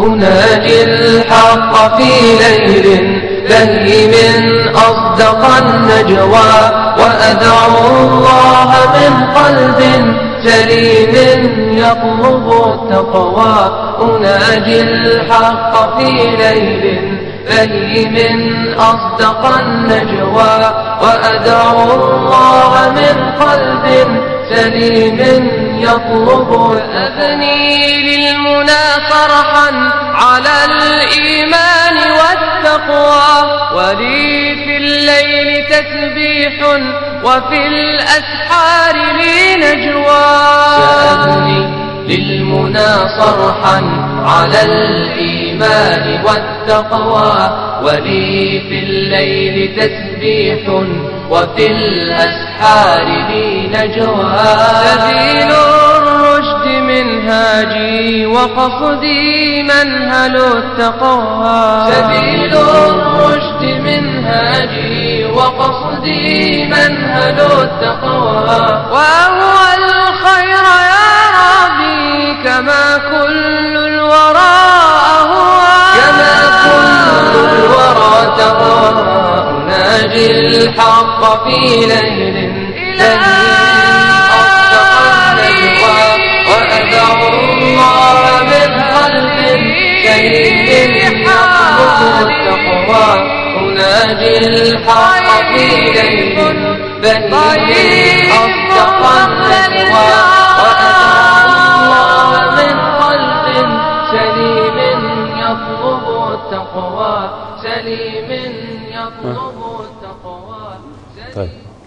أناجي الحق في ليل من أصدق النجوى وأدعو الله من قلب سليم يطلب التقوى أناجي الحق في ليل من أصدق النجوى وأدعو الله من قلب سليم يطلب أبني للمنى فرحا على الإيمان والتقوى ولي في الليل تسبيح وفي الأسحار لي نجوى سأبني للمنى صرحا على الإيمان والتقوى ولي في الليل تسبيح وفي الأسحار لي نجوى سبيل الرشد منهاجي وقصدي منهل التقوى سبيل الرشد منهاجي وقصدي منهل التقوى وهو الخير يا ربي كما كل الورى أهوى كما كل الورى تقوى أناجي الحق في ليل أصدق النجوى وأدعو الله من قلب سليم يطلب التقوى أناجي الحق في ليل بهيم أصدق النجوى وأدعو الله من قلب سليم يطلب التقوى سليم يطلب التقوى طيب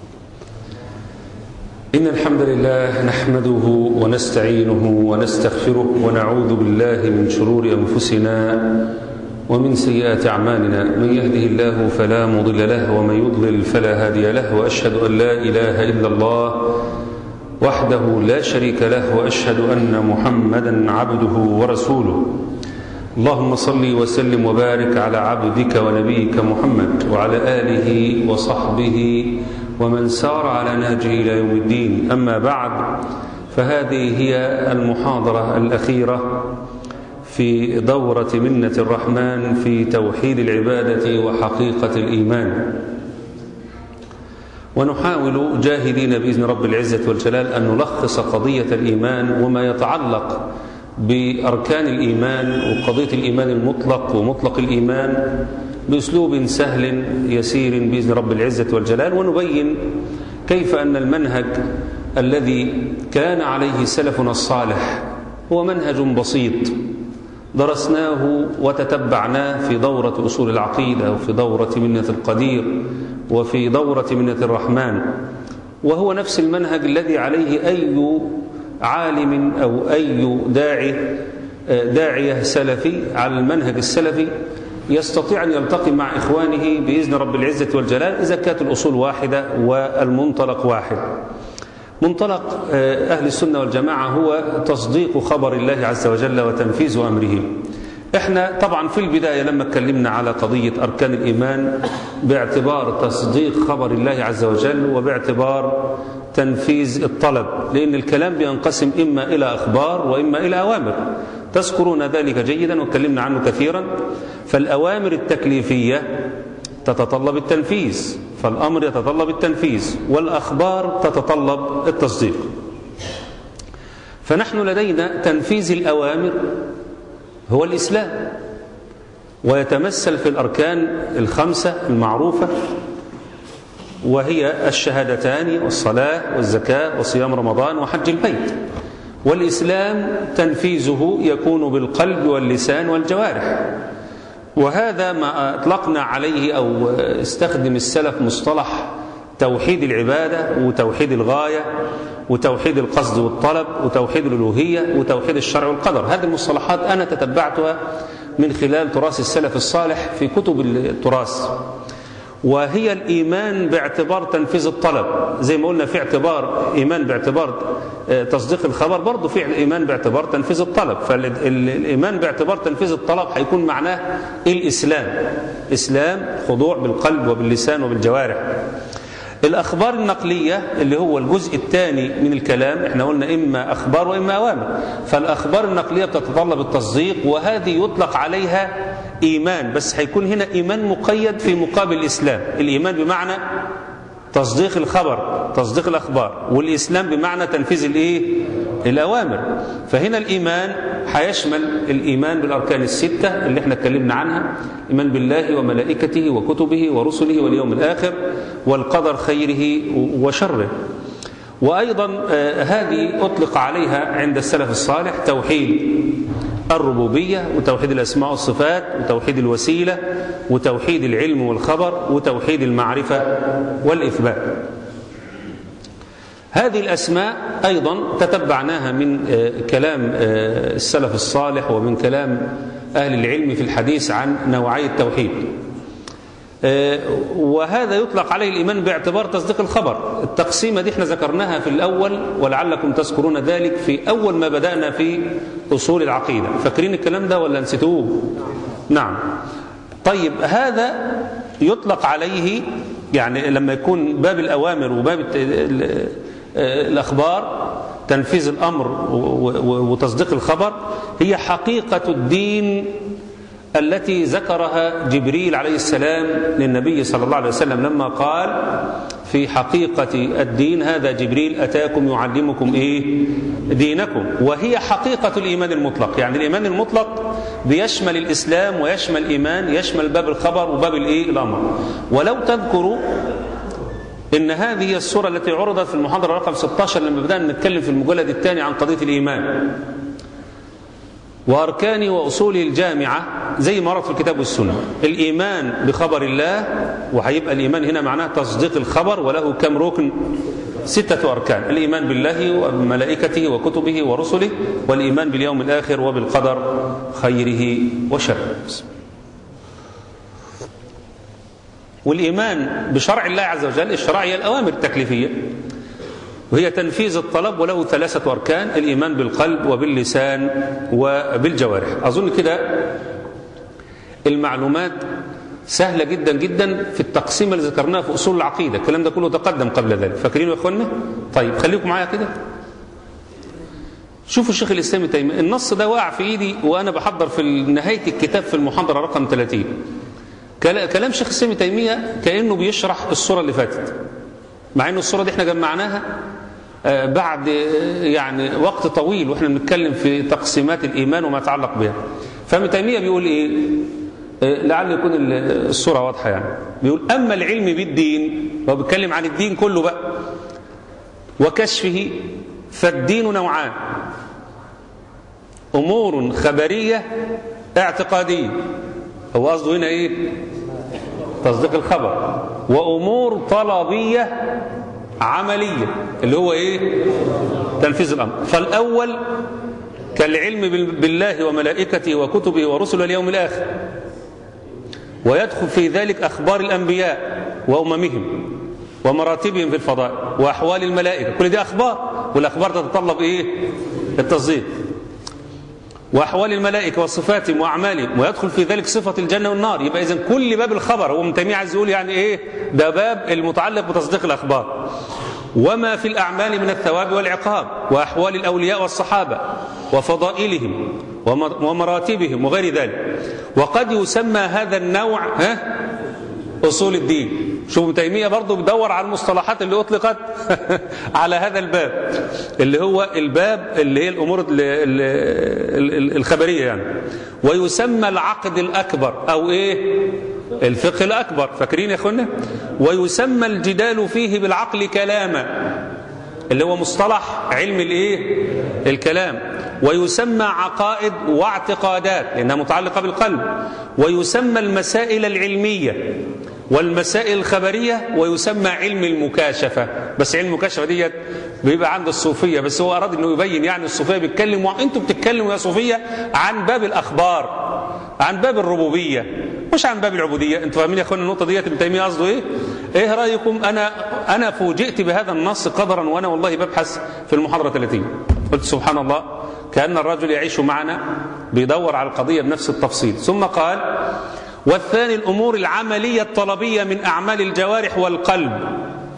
إن الحمد لله نحمده ونستعينه ونستغفره ونعوذ بالله من شرور أنفسنا ومن سيئات أعمالنا من يهده الله فلا مضل له ومن يضلل فلا هادي له وأشهد أن لا إله إلا الله وحده لا شريك له وأشهد أن محمدا عبده ورسوله اللهم صل وسلم وبارك على عبدك ونبيك محمد وعلى آله وصحبه ومن سار على نهجه إلى يوم الدين أما بعد فهذه هي المحاضرة الأخيرة في دورة منة الرحمن في توحيد العبادة وحقيقة الإيمان ونحاول جاهدين بإذن رب العزة والجلال أن نلخص قضية الإيمان وما يتعلق بأركان الإيمان وقضية الإيمان المطلق ومطلق الإيمان بأسلوب سهل يسير بإذن رب العزة والجلال ونبين كيف أن المنهج الذي كان عليه سلفنا الصالح هو منهج بسيط درسناه وتتبعناه في دورة أصول العقيدة وفي دورة منة القدير وفي دورة منة الرحمن وهو نفس المنهج الذي عليه أي عالم أو أي داعي داعية سلفي على المنهج السلفي يستطيع أن يلتقي مع إخوانه بإذن رب العزة والجلال إذا كانت الأصول واحدة والمنطلق واحد منطلق أهل السنة والجماعة هو تصديق خبر الله عز وجل وتنفيذ أمره احنا طبعا في البداية لما اتكلمنا على قضية أركان الإيمان باعتبار تصديق خبر الله عز وجل وباعتبار تنفيذ الطلب لأن الكلام بينقسم إما إلى أخبار وإما إلى أوامر تذكرون ذلك جيدا واتكلمنا عنه كثيرا فالأوامر التكليفية تتطلب التنفيذ فالأمر يتطلب التنفيذ والأخبار تتطلب التصديق فنحن لدينا تنفيذ الأوامر هو الإسلام ويتمثل في الأركان الخمسة المعروفة وهي الشهادتان والصلاة والزكاة وصيام رمضان وحج البيت والإسلام تنفيذه يكون بالقلب واللسان والجوارح وهذا ما أطلقنا عليه أو استخدم السلف مصطلح توحيد العبادة وتوحيد الغاية وتوحيد القصد والطلب وتوحيد الألوهية وتوحيد الشرع والقدر هذه المصطلحات أنا تتبعتها من خلال تراث السلف الصالح في كتب التراث وهي الإيمان باعتبار تنفيذ الطلب زي ما قلنا في اعتبار إيمان باعتبار تصديق الخبر برضه في إيمان باعتبار تنفيذ الطلب فالإيمان باعتبار تنفيذ الطلب هيكون معناه الإسلام إسلام خضوع بالقلب وباللسان وبالجوارح الأخبار النقلية اللي هو الجزء الثاني من الكلام احنا قلنا إما أخبار وإما أوامر فالأخبار النقلية بتتطلب التصديق وهذه يطلق عليها إيمان بس هيكون هنا إيمان مقيد في مقابل الإسلام الإيمان بمعنى تصديق الخبر تصديق الأخبار والإسلام بمعنى تنفيذ الإيه؟ الأوامر فهنا الإيمان هيشمل الإيمان بالأركان الستة اللي احنا اتكلمنا عنها إيمان بالله وملائكته وكتبه ورسله واليوم الآخر والقدر خيره وشره وأيضا هذه أطلق عليها عند السلف الصالح توحيد الربوبية وتوحيد الأسماء والصفات وتوحيد الوسيلة وتوحيد العلم والخبر وتوحيد المعرفة والإثبات هذه الأسماء أيضا تتبعناها من كلام السلف الصالح ومن كلام أهل العلم في الحديث عن نوعي التوحيد وهذا يطلق عليه الإيمان باعتبار تصديق الخبر التقسيمة دي احنا ذكرناها في الأول ولعلكم تذكرون ذلك في أول ما بدأنا في أصول العقيدة فاكرين الكلام ده ولا نسيتوه نعم طيب هذا يطلق عليه يعني لما يكون باب الأوامر وباب الأخبار تنفيذ الأمر وتصديق الخبر هي حقيقة الدين التي ذكرها جبريل عليه السلام للنبي صلى الله عليه وسلم لما قال في حقيقة الدين هذا جبريل أتاكم يعلمكم إيه دينكم وهي حقيقة الإيمان المطلق يعني الإيمان المطلق بيشمل الإسلام ويشمل الإيمان يشمل باب الخبر وباب الإيه الأمر ولو تذكروا إن هذه السورة التي عرضت في المحاضرة رقم 16 لما بدأنا نتكلم في المجلد الثاني عن قضية الإيمان وأركانه وأصوله الجامعة زي ما ورد في الكتاب والسنة الإيمان بخبر الله وهيبقى الإيمان هنا معناه تصديق الخبر وله كم ركن ستة أركان الإيمان بالله وملائكته وكتبه ورسله والإيمان باليوم الآخر وبالقدر خيره وشره والإيمان بشرع الله عز وجل الشرع هي الأوامر التكليفية وهي تنفيذ الطلب وله ثلاثة أركان الإيمان بالقلب وباللسان وبالجوارح أظن كده المعلومات سهلة جدا جدا في التقسيم اللي ذكرناه في أصول العقيدة الكلام ده كله تقدم قبل ذلك فاكرين يا أخوانا طيب خليكم معايا كده شوفوا الشيخ الإسلامي تيمية النص ده وقع في إيدي وأنا بحضر في نهاية الكتاب في المحاضرة رقم 30 كلام شيخ الإسلامي تيمية كأنه بيشرح الصورة اللي فاتت مع أن الصورة دي احنا جمعناها بعد يعني وقت طويل واحنا بنتكلم في تقسيمات الإيمان وما يتعلق بها فابن تيمية بيقول إيه لعل يكون الصورة واضحة يعني بيقول أما العلم بالدين هو بيتكلم عن الدين كله بقى وكشفه فالدين نوعان أمور خبرية اعتقادية هو قصده هنا إيه تصديق الخبر وأمور طلبية عملية اللي هو إيه تنفيذ الأمر فالأول كالعلم بالله وملائكته وكتبه ورسله اليوم الآخر ويدخل في ذلك أخبار الأنبياء وأممهم ومراتبهم في الفضائل وأحوال الملائكة كل دي أخبار والأخبار تتطلب إيه التصديق وأحوال الملائكة وصفاتهم وأعمالهم ويدخل في ذلك صفة الجنة والنار يبقى إذن كل باب الخبر هو من تيمية عايز يقول يعني إيه ده باب المتعلق بتصديق الأخبار وما في الأعمال من الثواب والعقاب وأحوال الأولياء والصحابة وفضائلهم ومراتبهم وغير ذلك وقد يسمى هذا النوع ها أصول الدين شوف تيمية برضه بدور على المصطلحات اللي أطلقت على هذا الباب اللي هو الباب اللي هي الأمور الخبرية يعني ويسمى العقد الأكبر أو إيه الفقه الأكبر فاكرين يا أخوانا ويسمى الجدال فيه بالعقل كلاما اللي هو مصطلح علم الايه الكلام ويسمى عقائد واعتقادات لانها متعلقه بالقلب ويسمى المسائل العلميه والمسائل الخبرية ويسمى علم المكاشفة بس علم المكاشفة ديت بيبقى عند الصوفية بس هو أراد أنه يبين يعني الصوفية بيتكلم وأنتم بتتكلموا يا صوفية عن باب الأخبار عن باب الربوبية مش عن باب العبودية انتوا فاهمين يا اخوانا النقطة ديت ابن تيمية قصده ايه ايه رأيكم انا انا فوجئت بهذا النص قدرا وانا والله ببحث في المحاضرة 30 قلت سبحان الله كأن الرجل يعيش معنا بيدور على القضية بنفس التفصيل ثم قال والثاني الأمور العملية الطلبية من أعمال الجوارح والقلب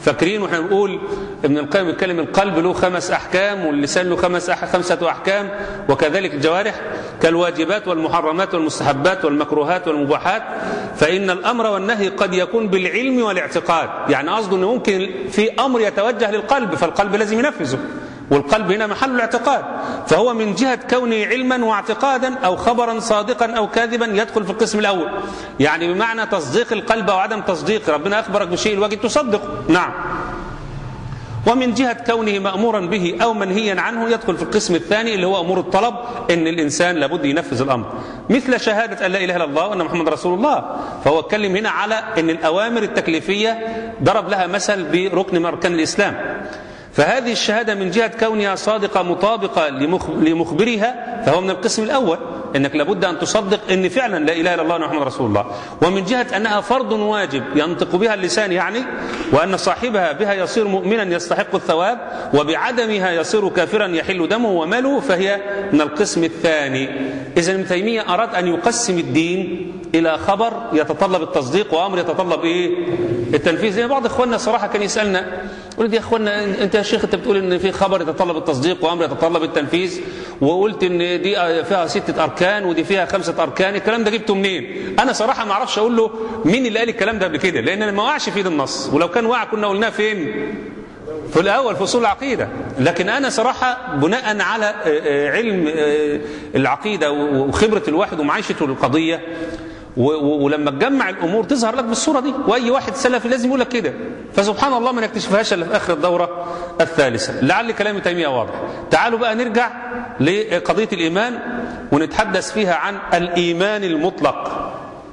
فاكرين واحنا بنقول ابن القيم بيتكلم القلب له خمس احكام واللسان له خمس أح خمسه احكام وكذلك الجوارح كالواجبات والمحرمات والمستحبات والمكروهات والمباحات فان الامر والنهي قد يكون بالعلم والاعتقاد يعني قصده انه ممكن في امر يتوجه للقلب فالقلب لازم ينفذه والقلب هنا محل الاعتقاد فهو من جهة كونه علما واعتقادا أو خبرا صادقا أو كاذبا يدخل في القسم الأول يعني بمعنى تصديق القلب أو عدم تصديق ربنا أخبرك بشيء الواجب تصدق نعم ومن جهة كونه مأمورا به أو منهيا عنه يدخل في القسم الثاني اللي هو أمور الطلب إن الإنسان لابد ينفذ الأمر مثل شهادة أن لا إله إلا الله وأن محمد رسول الله فهو اتكلم هنا على أن الأوامر التكليفية ضرب لها مثل بركن من أركان الإسلام فهذه الشهادة من جهة كونها صادقة مطابقة لمخبرها فهو من القسم الأول انك لابد ان تصدق ان فعلا لا اله الا الله محمد رسول الله ومن جهه انها فرض واجب ينطق بها اللسان يعني وان صاحبها بها يصير مؤمنا يستحق الثواب وبعدمها يصير كافرا يحل دمه وماله فهي من القسم الثاني اذا ابن تيميه اراد ان يقسم الدين الى خبر يتطلب التصديق وامر يتطلب ايه التنفيذ زي بعض اخواننا صراحه كان يسالنا يقول يا اخوانا انت يا شيخ انت بتقول ان في خبر يتطلب التصديق وامر يتطلب التنفيذ وقلت ان دي فيها سته اركان ودي فيها خمسه اركان الكلام ده جبته منين انا صراحه ما اعرفش اقول له مين اللي قال الكلام ده قبل كده لان انا ما وقعش في النص ولو كان وقع كنا قلناه فين في الاول في اصول العقيده لكن انا صراحه بناء على علم العقيده وخبره الواحد ومعايشته للقضيه ولما تجمع الامور تظهر لك بالصوره دي واي واحد سلفي لازم يقول لك كده فسبحان الله ما نكتشفهاش الا في اخر الدوره الثالثه لعل كلام تيميه واضح تعالوا بقى نرجع لقضيه الايمان ونتحدث فيها عن الايمان المطلق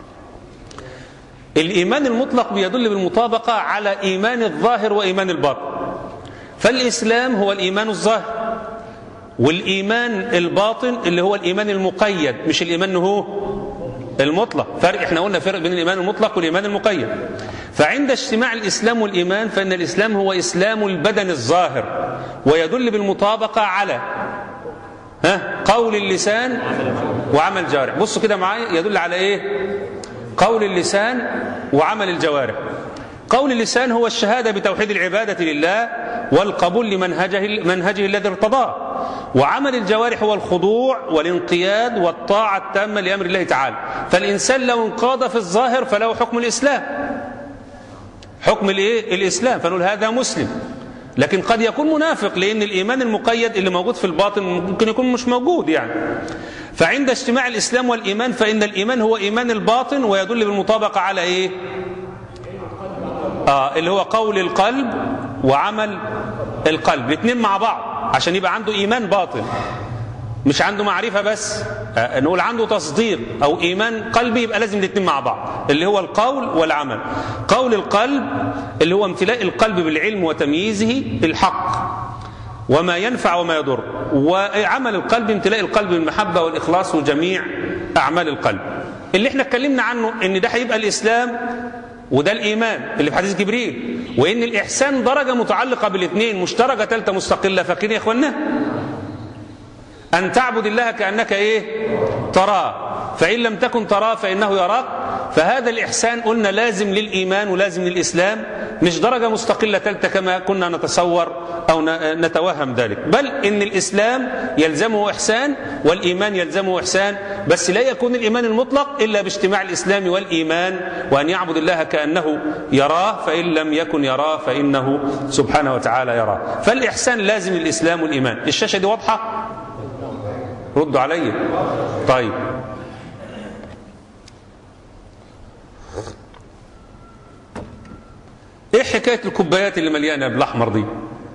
الايمان المطلق بيدل بالمطابقه على ايمان الظاهر وايمان الباطن فالاسلام هو الايمان الظاهر والايمان الباطن اللي هو الايمان المقيد مش الايمان هو المطلق فرق احنا قلنا فرق بين الايمان المطلق والايمان المقيد فعند اجتماع الاسلام والايمان فان الاسلام هو اسلام البدن الظاهر ويدل بالمطابقه على ها قول اللسان وعمل الجوارح بصوا كده معايا يدل على ايه قول اللسان وعمل الجوارح قول اللسان هو الشهاده بتوحيد العباده لله والقبول لمنهجه منهجه الذي ارتضاه وعمل الجوارح هو الخضوع والانقياد والطاعة التامة لأمر الله تعالى فالإنسان لو انقاد في الظاهر فله حكم الإسلام حكم الإيه؟ الإسلام فنقول هذا مسلم لكن قد يكون منافق لأن الإيمان المقيد اللي موجود في الباطن ممكن يكون مش موجود يعني فعند اجتماع الإسلام والإيمان فإن الإيمان هو إيمان الباطن ويدل بالمطابقة على إيه آه اللي هو قول القلب وعمل القلب الاثنين مع بعض عشان يبقى عنده ايمان باطن مش عنده معرفه بس آه نقول عنده تصديق او ايمان قلبي يبقى لازم الاثنين مع بعض اللي هو القول والعمل قول القلب اللي هو امتلاء القلب بالعلم وتمييزه بالحق وما ينفع وما يضر وعمل القلب امتلاء القلب بالمحبه والاخلاص وجميع اعمال القلب اللي احنا اتكلمنا عنه ان ده هيبقى الاسلام وده الايمان اللي في حديث جبريل وان الاحسان درجه متعلقه بالاثنين مش درجه ثالثه مستقله فاكرين يا اخوانا ان تعبد الله كانك ايه تراه فان لم تكن تراه فانه يراك فهذا الاحسان قلنا لازم للايمان ولازم للاسلام مش درجه مستقله ثالثه كما كنا نتصور او نتوهم ذلك بل ان الاسلام يلزمه احسان والايمان يلزمه احسان بس لا يكون الايمان المطلق الا باجتماع الاسلام والايمان وان يعبد الله كانه يراه فان لم يكن يراه فانه سبحانه وتعالى يراه فالاحسان لازم الاسلام والايمان الشاشه دي واضحه ردوا علي طيب ايه حكايه الكوبايات اللي مليانه بالاحمر دي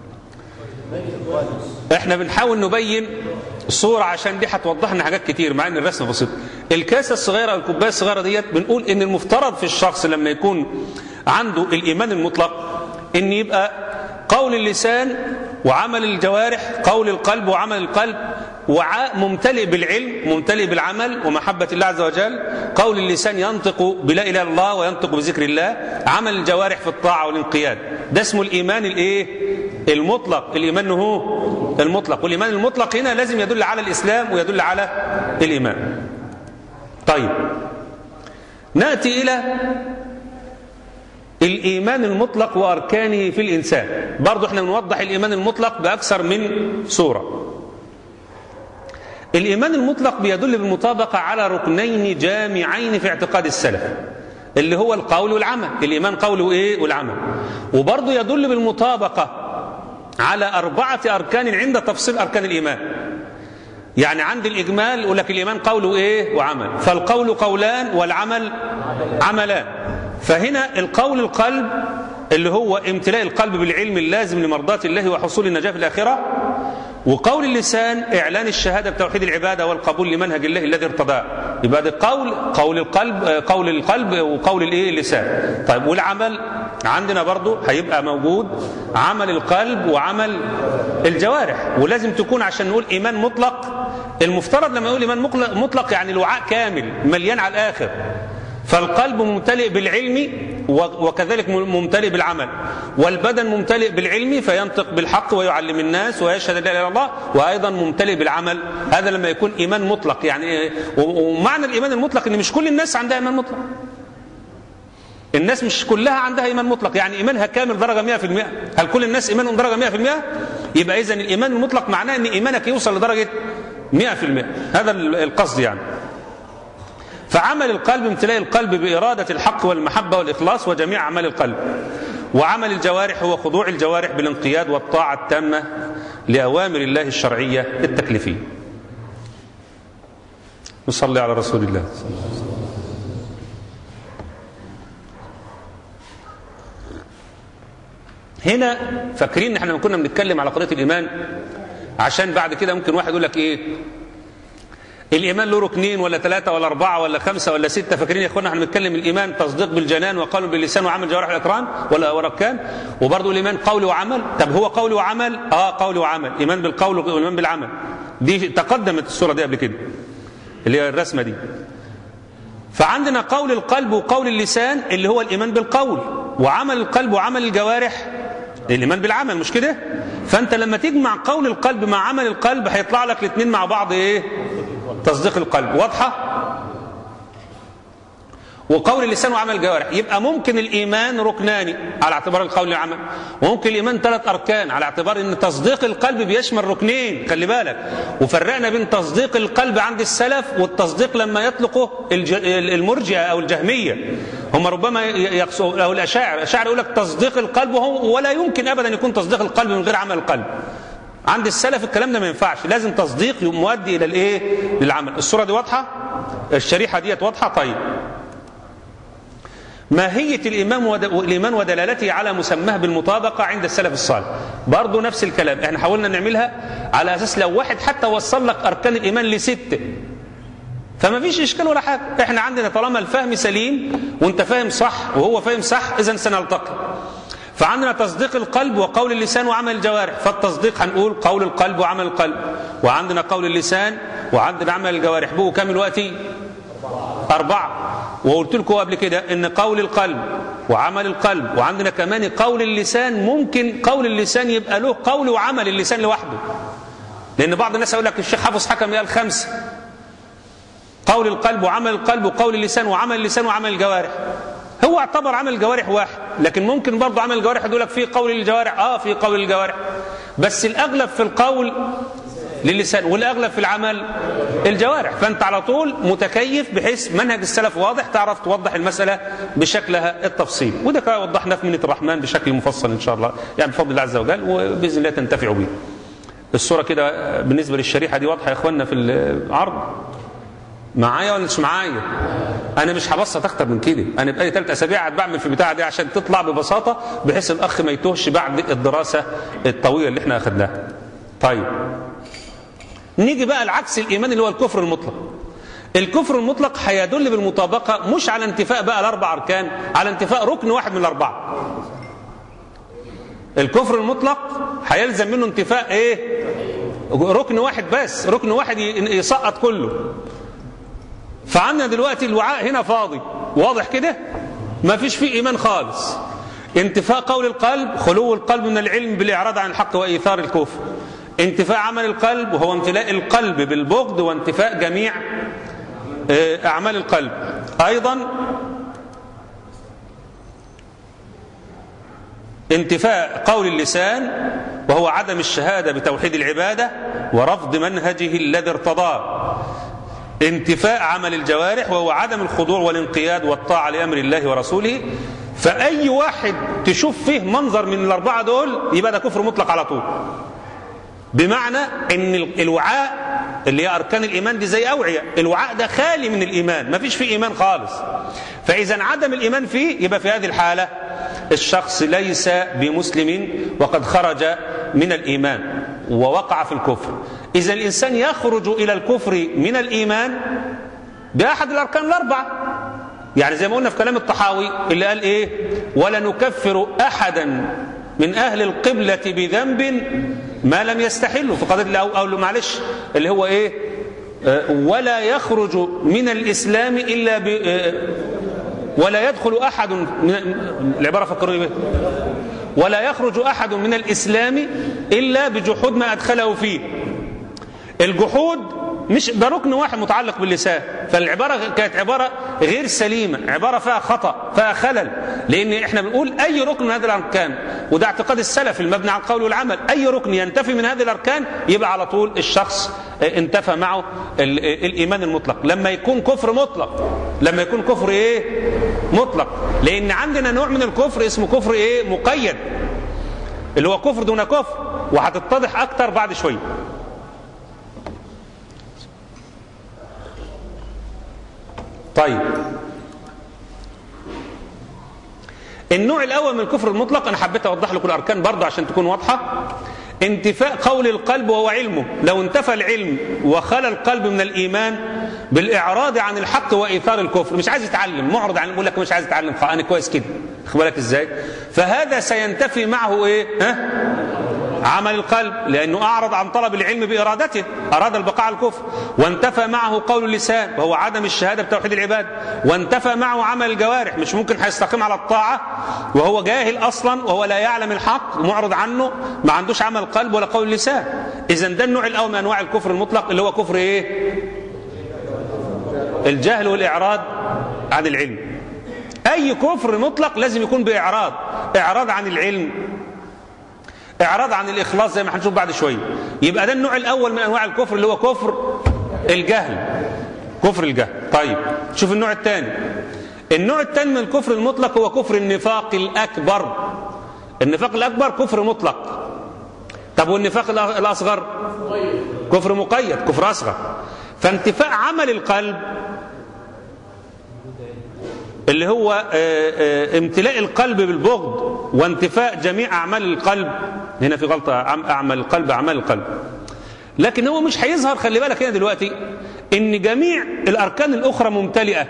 احنا بنحاول نبين الصورة عشان دي هتوضح لنا حاجات كتير مع ان الرسم بسيط الكاسة الصغيرة الكوباية الصغيرة ديت بنقول ان المفترض في الشخص لما يكون عنده الايمان المطلق ان يبقى قول اللسان وعمل الجوارح قول القلب وعمل القلب وممتلئ بالعلم ممتلئ بالعمل ومحبة الله عز وجل قول اللسان ينطق بلا إله إلا الله وينطق بذكر الله عمل الجوارح في الطاعة والانقياد ده اسمه الإيمان الإيه المطلق الإيمان هو المطلق والإيمان المطلق هنا لازم يدل على الإسلام ويدل على الإيمان طيب نأتي إلى الإيمان المطلق وأركانه في الإنسان برضو احنا بنوضح الإيمان المطلق بأكثر من صورة الإيمان المطلق بيدل بالمطابقة على ركنين جامعين في اعتقاد السلف اللي هو القول والعمل الإيمان قول وإيه والعمل وبرضه يدل بالمطابقة على أربعة أركان عند تفصيل أركان الإيمان يعني عند الإجمال يقول لك الإيمان قول وإيه وعمل فالقول قولان والعمل عملان فهنا القول القلب اللي هو امتلاء القلب بالعلم اللازم لمرضاة الله وحصول النجاة في الآخرة وقول اللسان إعلان الشهادة بتوحيد العبادة والقبول لمنهج الله الذي ارتضاه يبقى ده قول قول القلب قول القلب وقول الايه اللسان طيب والعمل عندنا برضو هيبقى موجود عمل القلب وعمل الجوارح ولازم تكون عشان نقول إيمان مطلق المفترض لما يقول إيمان مطلق يعني الوعاء كامل مليان على الآخر فالقلب ممتلئ بالعلم وكذلك ممتلئ بالعمل والبدن ممتلئ بالعلم فينطق بالحق ويعلم الناس ويشهد لا اله الا الله وايضا ممتلئ بالعمل هذا لما يكون ايمان مطلق يعني ومعنى الايمان المطلق ان مش كل الناس عندها ايمان مطلق الناس مش كلها عندها ايمان مطلق يعني ايمانها كامل درجه 100% هل كل الناس ايمانهم درجه 100% يبقى اذا الايمان المطلق معناه ان ايمانك يوصل لدرجه 100% هذا القصد يعني فعمل القلب امتلاء القلب بإرادة الحق والمحبة والإخلاص وجميع أعمال القلب وعمل الجوارح هو خضوع الجوارح بالانقياد والطاعة التامة لأوامر الله الشرعية التكليفية نصلي على رسول الله هنا فاكرين احنا لما كنا بنتكلم على قضيه الايمان عشان بعد كده ممكن واحد يقول لك ايه الإيمان له ركنين ولا ثلاثة ولا أربعة ولا خمسة ولا ستة فاكرين يا إخوانا احنا بنتكلم الإيمان تصديق بالجنان وقول باللسان وعمل جوارح الأقران ولا وركان وبرضه الإيمان قول وعمل طب هو قول وعمل آه قول وعمل إيمان بالقول وإيمان بالعمل دي تقدمت الصورة دي قبل كده اللي هي الرسمة دي فعندنا قول القلب وقول اللسان اللي هو الإيمان بالقول وعمل القلب وعمل الجوارح الإيمان بالعمل مش كده فأنت لما تجمع قول القلب مع عمل القلب هيطلع لك الاثنين مع بعض إيه تصديق القلب واضحة وقول اللسان وعمل الجوارح يبقى ممكن الإيمان ركنان على اعتبار القول والعمل وممكن الإيمان ثلاث أركان على اعتبار أن تصديق القلب بيشمل ركنين خلي بالك وفرقنا بين تصديق القلب عند السلف والتصديق لما يطلقه المرجئة أو الجهمية هم ربما يقصوا أو الأشاعر الأشاعر يقول لك تصديق القلب وهو ولا يمكن أبدا يكون تصديق القلب من غير عمل القلب عند السلف الكلام ده ما ينفعش لازم تصديق مؤدي الى الايه للعمل الصوره دي واضحه الشريحه ديت واضحه طيب ماهية الإيمان والإيمان ودلالته على مسماه بالمطابقة عند السلف الصالح برضه نفس الكلام احنا حاولنا نعملها على أساس لو واحد حتى وصل لك أركان الإيمان لستة فما فيش إشكال ولا حاجة احنا عندنا طالما الفهم سليم وانت فاهم صح وهو فاهم صح إذا سنلتقي فعندنا تصديق القلب وقول اللسان وعمل الجوارح فالتصديق هنقول قول القلب وعمل القلب وعندنا قول اللسان وعندنا عمل الجوارح بقوا كام الوقت أربعة وقلت لكم قبل كده ان قول القلب وعمل القلب وعندنا كمان قول اللسان ممكن قول اللسان يبقى له قول وعمل اللسان لوحده لان بعض الناس يقول لك الشيخ حافظ حكم قال خمسه قول القلب وعمل القلب وقول اللسان وعمل اللسان وعمل الجوارح هو اعتبر عمل الجوارح واحد لكن ممكن برضه عمل الجوارح يقول لك في قول الجوارح اه في قول الجوارح بس الاغلب في القول للسان والاغلب في العمل الجوارح فانت على طول متكيف بحيث منهج السلف واضح تعرف توضح المساله بشكلها التفصيل وده كما وضحنا في منه الرحمن بشكل مفصل ان شاء الله يعني بفضل الله عز وجل وباذن الله تنتفعوا به الصوره كده بالنسبه للشريحه دي واضحه يا اخواننا في العرض معايا ولا مش معايا انا مش هبسط اكتر من كده انا بقالي ثلاث اسابيع قاعد بعمل في البتاعه دي عشان تطلع ببساطه بحيث الاخ ما يتوهش بعد الدراسه الطويله اللي احنا اخذناها طيب نيجي بقى العكس الايمان اللي هو الكفر المطلق الكفر المطلق هيدل بالمطابقه مش على انتفاء بقى الاربع اركان على انتفاء ركن واحد من الاربعه الكفر المطلق هيلزم منه انتفاء ايه ركن واحد بس ركن واحد يسقط كله فعندنا دلوقتي الوعاء هنا فاضي واضح كده ما فيش فيه ايمان خالص انتفاء قول القلب خلو القلب من العلم بالاعراض عن الحق وايثار الكفر انتفاء عمل القلب وهو امتلاء القلب بالبغض وانتفاء جميع اعمال القلب ايضا انتفاء قول اللسان وهو عدم الشهادة بتوحيد العبادة ورفض منهجه الذي ارتضاه انتفاء عمل الجوارح وهو عدم الخضوع والانقياد والطاعة لأمر الله ورسوله فأي واحد تشوف فيه منظر من الأربعة دول يبقى ده كفر مطلق على طول بمعنى ان الوعاء اللي هي اركان الايمان دي زي اوعيه الوعاء ده خالي من الايمان ما فيش فيه ايمان خالص فاذا عدم الايمان فيه يبقى في هذه الحاله الشخص ليس بمسلم وقد خرج من الايمان ووقع في الكفر اذا الانسان يخرج الى الكفر من الايمان باحد الاركان الاربعه يعني زي ما قلنا في كلام الطحاوي اللي قال ايه ولا نكفر احدا من اهل القبلة بذنب ما لم يستحله في قضية أو, أو معلش اللي هو ايه آه ولا يخرج من الاسلام الا ب آه ولا يدخل احد من العبارة فكروني به ولا يخرج احد من الاسلام الا بجحود ما ادخله فيه الجحود مش ده ركن واحد متعلق باللسان فالعبارة كانت عبارة غير سليمة عبارة فيها خطأ فيها خلل لأن احنا بنقول أي ركن من هذه الأركان وده اعتقاد السلف المبني على القول والعمل أي ركن ينتفي من هذه الأركان يبقى على طول الشخص انتفى معه الإيمان المطلق لما يكون كفر مطلق لما يكون كفر إيه مطلق لأن عندنا نوع من الكفر اسمه كفر إيه مقيد اللي هو كفر دون كفر وهتتضح أكتر بعد شوية طيب النوع الاول من الكفر المطلق انا حبيت اوضح لكم الاركان برضه عشان تكون واضحه انتفاء قول القلب وهو علمه لو انتفى العلم وخلى القلب من الايمان بالاعراض عن الحق وايثار الكفر مش عايز يتعلم معرض عن يقول لك مش عايز اتعلم انا كويس كده خد بالك ازاي فهذا سينتفي معه ايه ها عمل القلب لأنه أعرض عن طلب العلم بإرادته أراد البقاء على الكفر وانتفى معه قول اللسان وهو عدم الشهادة بتوحيد العباد وانتفى معه عمل الجوارح مش ممكن هيستقيم على الطاعة وهو جاهل أصلا وهو لا يعلم الحق معرض عنه ما عندوش عمل قلب ولا قول لسان إذا ده النوع الأول من أنواع الكفر المطلق اللي هو كفر إيه الجهل والإعراض عن العلم أي كفر مطلق لازم يكون بإعراض إعراض عن العلم اعراض عن الاخلاص زي ما هنشوف بعد شويه يبقى ده النوع الاول من انواع الكفر اللي هو كفر الجهل كفر الجهل طيب شوف النوع الثاني النوع الثاني من الكفر المطلق هو كفر النفاق الاكبر النفاق الاكبر كفر مطلق طب والنفاق الاصغر كفر مقيد كفر اصغر فانتفاء عمل القلب اللي هو امتلاء القلب بالبغض وانتفاء جميع أعمال القلب هنا في غلطة أعمال القلب أعمال القلب لكن هو مش هيظهر خلي بالك هنا دلوقتي ان جميع الأركان الأخرى ممتلئة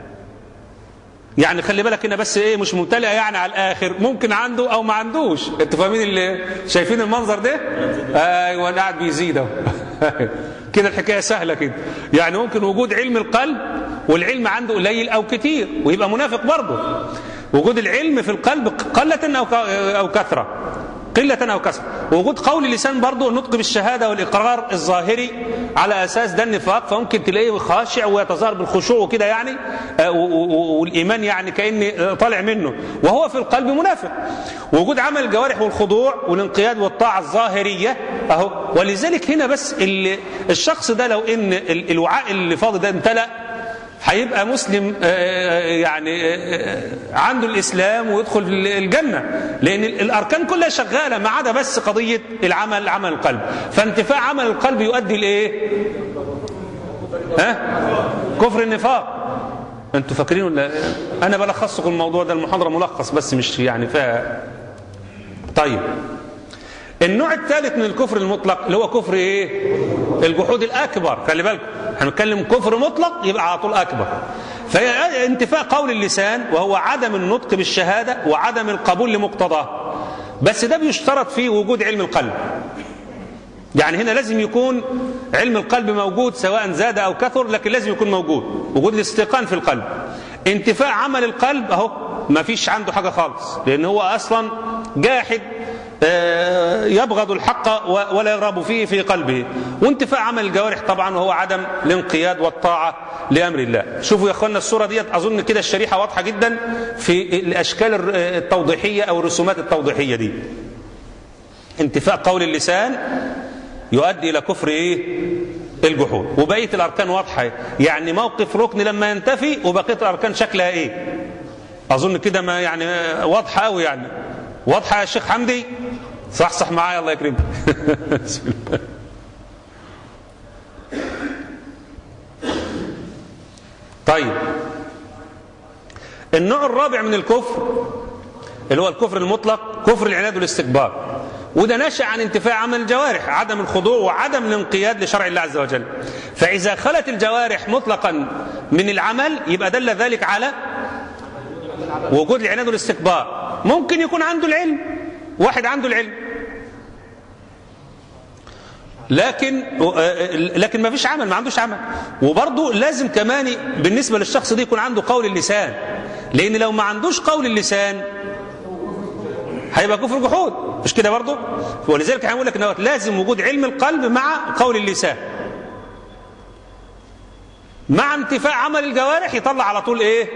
يعني خلي بالك هنا بس ايه مش ممتلئة يعني على الآخر ممكن عنده أو ما عندوش انتوا فاهمين اللي شايفين المنظر ده ايوه انا قاعد بيزيد اهو كده الحكاية سهلة كده يعني ممكن وجود علم القلب والعلم عنده قليل أو كتير ويبقى منافق برضه وجود العلم في القلب قلة أو أو كثرة قلة أو كثرة وجود قول اللسان برضه النطق بالشهادة والإقرار الظاهري على أساس ده النفاق فممكن تلاقيه خاشع ويتظاهر بالخشوع وكده يعني والإيمان يعني كأن طالع منه وهو في القلب منافق وجود عمل الجوارح والخضوع والانقياد والطاعة الظاهرية أهو ولذلك هنا بس الشخص ده لو إن الوعاء اللي فاضي ده امتلأ هيبقى مسلم يعني عنده الإسلام ويدخل الجنة لأن الأركان كلها شغالة ما عدا بس قضية العمل عمل القلب فانتفاع عمل القلب يؤدي لإيه ها كفر النفاق انتوا فاكرين ولا انا بلخص لكم الموضوع ده المحاضره ملخص بس مش يعني فيها طيب النوع الثالث من الكفر المطلق اللي هو كفر ايه الجحود الاكبر خلي بالكم هنتكلم كفر مطلق يبقى على طول اكبر فهي انتفاء قول اللسان وهو عدم النطق بالشهاده وعدم القبول لمقتضاه بس ده بيشترط فيه وجود علم القلب يعني هنا لازم يكون علم القلب موجود سواء زاد او كثر لكن لازم يكون موجود وجود الاستيقان في القلب انتفاء عمل القلب اهو ما فيش عنده حاجه خالص لان هو اصلا جاحد آه، يبغض الحق و- ولا يرغب فيه في قلبه وانتفاع عمل الجوارح طبعا وهو عدم الانقياد والطاعة لأمر الله شوفوا يا أخوانا الصورة ديت أظن كده الشريحة واضحة جدا في الأشكال الر- التوضيحية أو الرسومات التوضيحية دي انتفاء قول اللسان يؤدي إلى كفر إيه الجحود وبقية الأركان واضحة يعني موقف ركن لما ينتفي وبقية الأركان شكلها إيه أظن كده ما يعني واضحة أوي يعني واضحة يا شيخ حمدي صح صح معايا الله يكرمك بسم الله. طيب النوع الرابع من الكفر اللي هو الكفر المطلق كفر العناد والاستكبار وده نشأ عن انتفاع عمل الجوارح عدم الخضوع وعدم الانقياد لشرع الله عز وجل فإذا خلت الجوارح مطلقا من العمل يبقى دل ذلك على وجود العناد والاستكبار ممكن يكون عنده العلم واحد عنده العلم لكن لكن ما فيش عمل ما عندوش عمل وبرضه لازم كمان بالنسبة للشخص ده يكون عنده قول اللسان لأن لو ما عندوش قول اللسان هيبقى كفر جحود مش كده برضه ولذلك هنقول لك إن لازم وجود علم القلب مع قول اللسان مع انتفاع عمل الجوارح يطلع على طول ايه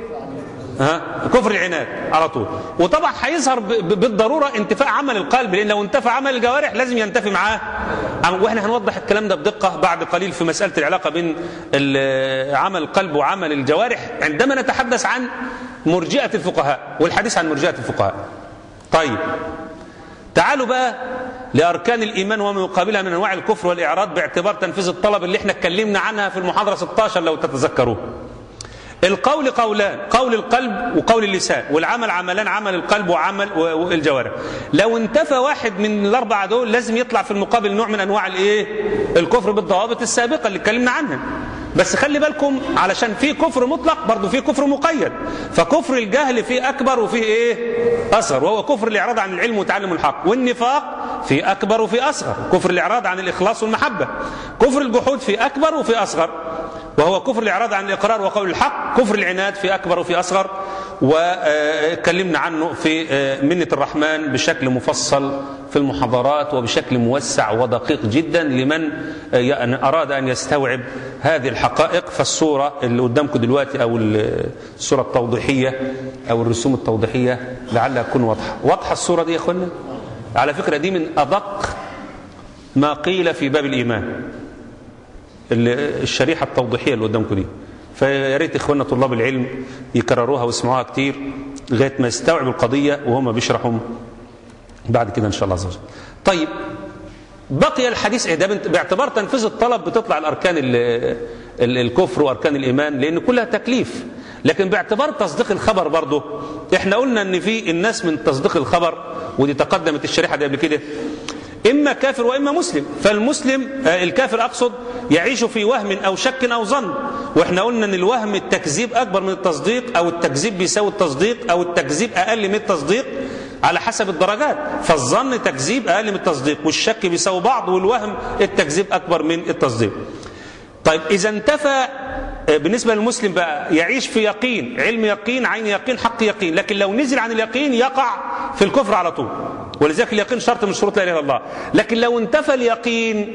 ها كفر العناد على طول وطبعا هيظهر ب- ب- بالضروره انتفاء عمل القلب لان لو انتفى عمل الجوارح لازم ينتفي معاه عم- واحنا هنوضح الكلام ده بدقه بعد قليل في مساله العلاقه بين ال- عمل القلب وعمل الجوارح عندما نتحدث عن مرجئه الفقهاء والحديث عن مرجئه الفقهاء طيب تعالوا بقى لأركان الإيمان وما يقابلها من أنواع الكفر والإعراض باعتبار تنفيذ الطلب اللي احنا اتكلمنا عنها في المحاضرة 16 لو تتذكروه القول قولان قول القلب وقول اللسان والعمل عملان عمل القلب وعمل و- والجوارح لو انتفى واحد من الأربعة دول لازم يطلع في المقابل نوع من أنواع الإيه الكفر بالضوابط السابقة اللي اتكلمنا عنها بس خلي بالكم علشان في كفر مطلق برضه في كفر مقيد فكفر الجهل فيه أكبر وفيه إيه أصغر وهو كفر الإعراض عن العلم وتعلم الحق والنفاق في أكبر وفي أصغر كفر الإعراض عن الإخلاص والمحبة كفر الجحود في أكبر وفي أصغر وهو كفر الإعراض عن الإقرار وقول الحق كفر العناد في أكبر وفي أصغر واتكلمنا عنه في آه، منة الرحمن بشكل مفصل في المحاضرات وبشكل موسع ودقيق جدا لمن آه، يعني أراد أن يستوعب هذه الحقائق فالصورة اللي قدامكم دلوقتي أو الصورة التوضيحية أو الرسوم التوضيحية لعلها تكون واضحة واضحة الصورة دي يا أخوانا على فكرة دي من أدق ما قيل في باب الإيمان ال- الشريحة التوضيحية اللي قدامكم دي فيا ريت اخواننا طلاب العلم يكرروها ويسمعوها كتير لغايه ما يستوعبوا القضيه وهم بيشرحوا بعد كده ان شاء الله عز وجل. طيب بقي الحديث إيه ده بنت- باعتبار تنفيذ الطلب بتطلع الاركان ال- ال- الكفر واركان الايمان لان كلها تكليف لكن باعتبار تصديق الخبر برضه احنا قلنا ان في الناس من تصديق الخبر ودي تقدمت الشريحه دي قبل كده إما كافر وإما مسلم فالمسلم آه، الكافر أقصد يعيش في وهم أو شك أو ظن وإحنا قلنا أن الوهم التكذيب أكبر من التصديق أو التكذيب بيساوي التصديق أو التكذيب أقل من التصديق على حسب الدرجات فالظن تكذيب أقل من التصديق والشك بيساوي بعض والوهم التكذيب أكبر من التصديق طيب إذا انتفى آه، بالنسبة للمسلم بقى يعيش في يقين علم يقين عين يقين حق يقين لكن لو نزل عن اليقين يقع في الكفر على طول ولذلك اليقين شرط من شروط لا اله الا الله لكن لو انتفى اليقين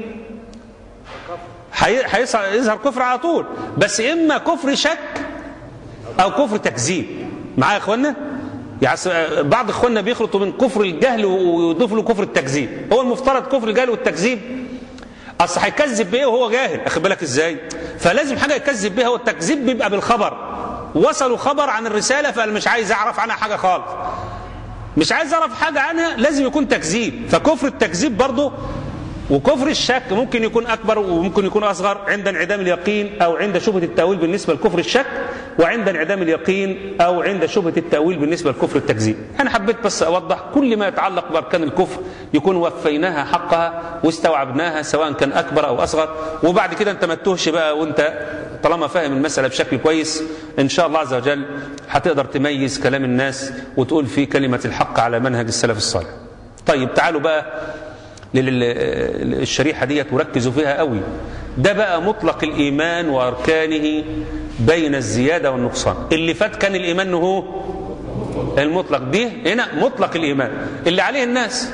هي- هيصع- هيظهر كفر على طول بس اما كفر شك او كفر تكذيب معايا يا اخوانا يعني س- بعض اخواننا بيخلطوا بين كفر الجهل ويضيفوا له كفر التكذيب هو المفترض كفر الجهل والتكذيب اصل هيكذب بايه وهو جاهل اخد بالك ازاي فلازم حاجه يكذب بيها هو التكذيب بيبقى بالخبر وصلوا خبر عن الرساله فقال مش عايز اعرف عنها حاجه خالص مش عايز اعرف حاجه عنها لازم يكون تكذيب فكفر التكذيب برضه وكفر الشك ممكن يكون اكبر وممكن يكون اصغر عند انعدام اليقين او عند شبهه التاويل بالنسبه لكفر الشك وعند انعدام اليقين او عند شبهه التاويل بالنسبه لكفر التكذيب انا حبيت بس اوضح كل ما يتعلق باركان الكفر يكون وفيناها حقها واستوعبناها سواء كان اكبر او اصغر وبعد كده انت ما تتوهش بقى وانت طالما فاهم المساله بشكل كويس ان شاء الله عز وجل هتقدر تميز كلام الناس وتقول فيه كلمه الحق على منهج السلف الصالح طيب تعالوا بقى للشريحة ديت وركزوا فيها قوي ده بقى مطلق الإيمان وأركانه بين الزيادة والنقصان اللي فات كان الإيمان هو المطلق دي هنا مطلق الإيمان اللي عليه الناس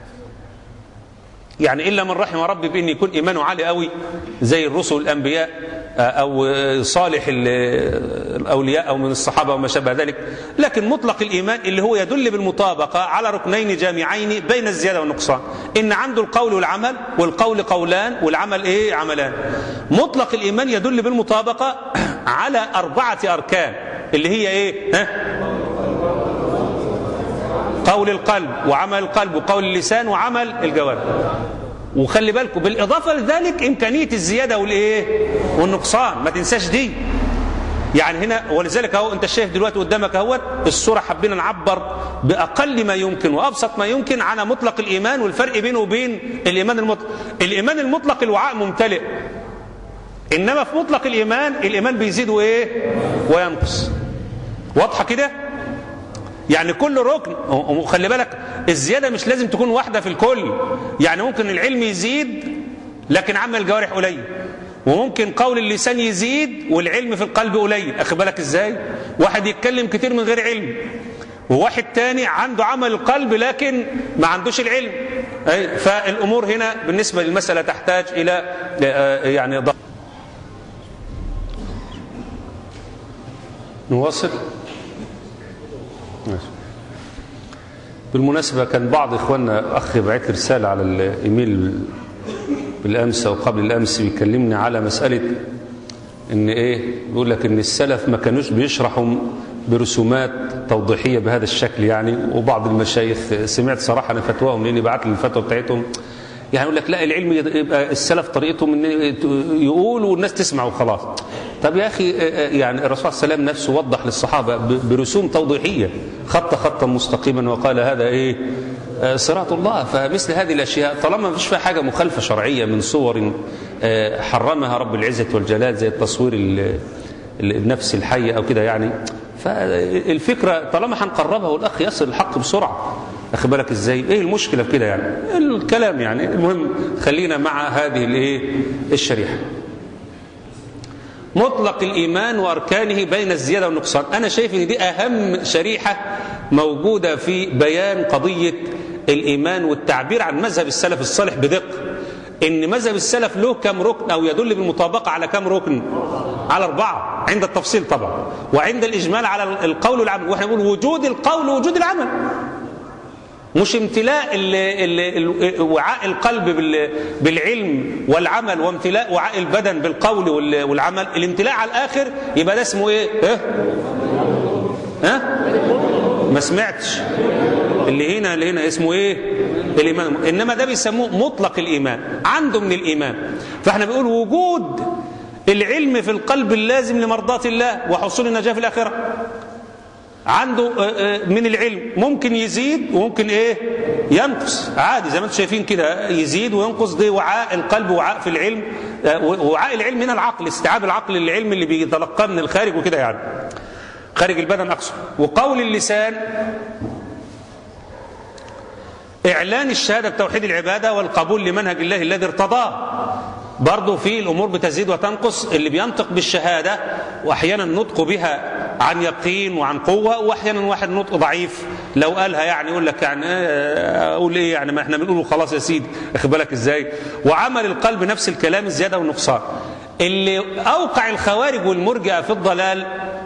يعني إلا من رحم ربي بأن يكون إيمانه عالي قوي زي الرسل والأنبياء أو صالح الأولياء أو من الصحابة وما شابه ذلك لكن مطلق الإيمان اللي هو يدل بالمطابقة على ركنين جامعين بين الزيادة والنقصان إن عنده القول والعمل والقول قولان والعمل إيه عملان مطلق الإيمان يدل بالمطابقة على أربعة أركان اللي هي إيه ها؟ قول القلب وعمل القلب وقول اللسان وعمل الجوارح وخلي بالكم بالإضافة لذلك إمكانية الزيادة والإيه والنقصان ما تنساش دي يعني هنا ولذلك اهو انت شايف دلوقتي قدامك اهوت الصوره حبينا نعبر باقل ما يمكن وابسط ما يمكن على مطلق الايمان والفرق بينه وبين الايمان المطلق الايمان المطلق الوعاء ممتلئ انما في مطلق الايمان الايمان بيزيد وايه وينقص واضحه كده يعني كل ركن وخلي بالك الزياده مش لازم تكون واحده في الكل يعني ممكن العلم يزيد لكن عمل الجوارح قليل وممكن قول اللسان يزيد والعلم في القلب قليل اخد بالك ازاي واحد يتكلم كتير من غير علم وواحد تاني عنده عمل القلب لكن ما عندوش العلم فالامور هنا بالنسبه للمساله تحتاج الى يعني ضغط نواصل ماشي. بالمناسبة كان بعض إخواننا أخ بعت رسالة على الإيميل بالأمس أو قبل الأمس بيكلمني على مسألة إن إيه بيقول لك إن السلف ما كانوش بيشرحوا برسومات توضيحية بهذا الشكل يعني وبعض المشايخ سمعت صراحة أنا فتواهم لأني بعت لي الفتوى بتاعتهم يعني يقول لك لا العلم يبقى السلف طريقتهم ان يقول والناس تسمع وخلاص طب يا اخي يعني الرسول صلى الله عليه وسلم نفسه وضح للصحابه برسوم توضيحيه خط خطا مستقيما وقال هذا ايه صراط الله فمثل هذه الاشياء طالما ما فيش فيها حاجه مخالفه شرعيه من صور حرمها رب العزه والجلال زي التصوير النفس الحيه او كده يعني فالفكره طالما هنقربها والاخ يصل الحق بسرعه اخد بالك ازاي ايه المشكله في كده يعني الكلام يعني المهم خلينا مع هذه الايه الشريحه مطلق الايمان واركانه بين الزياده والنقصان انا شايف ان دي اهم شريحه موجوده في بيان قضيه الايمان والتعبير عن مذهب السلف الصالح بدقه ان مذهب السلف له كم ركن او يدل بالمطابقه على كم ركن على اربعه عند التفصيل طبعا وعند الاجمال على القول والعمل واحنا بنقول وجود القول ووجود العمل مش امتلاء ال ال ال وعاء القلب بالعلم والعمل وامتلاء وعاء البدن بالقول والعمل الامتلاء على الاخر يبقى ده اسمه ايه ها ها ما سمعتش اللي هنا اللي هنا اسمه ايه الايمان انما ده بيسموه مطلق الايمان عنده من الايمان فاحنا بنقول وجود العلم في القلب اللازم لمرضاه الله وحصول النجاه في الاخره عنده من العلم ممكن يزيد وممكن ايه ينقص عادي زي ما انتم شايفين كده يزيد وينقص دي وعاء القلب وعاء في العلم وعاء العلم هنا العقل استيعاب العقل للعلم اللي بيتلقاه من الخارج وكده يعني خارج البدن اقصد وقول اللسان اعلان الشهاده بتوحيد العباده والقبول لمنهج الله الذي ارتضاه برضه في الامور بتزيد وتنقص اللي بينطق بالشهاده واحيانا نطق بها عن يقين وعن قوه واحيانا واحد نطق ضعيف لو قالها يعني يقول لك يعني اقول ايه يعني ما احنا بنقوله خلاص يا سيدي اخد بالك ازاي وعمل القلب نفس الكلام الزياده والنقصان اللي اوقع الخوارج والمرجئه في الضلال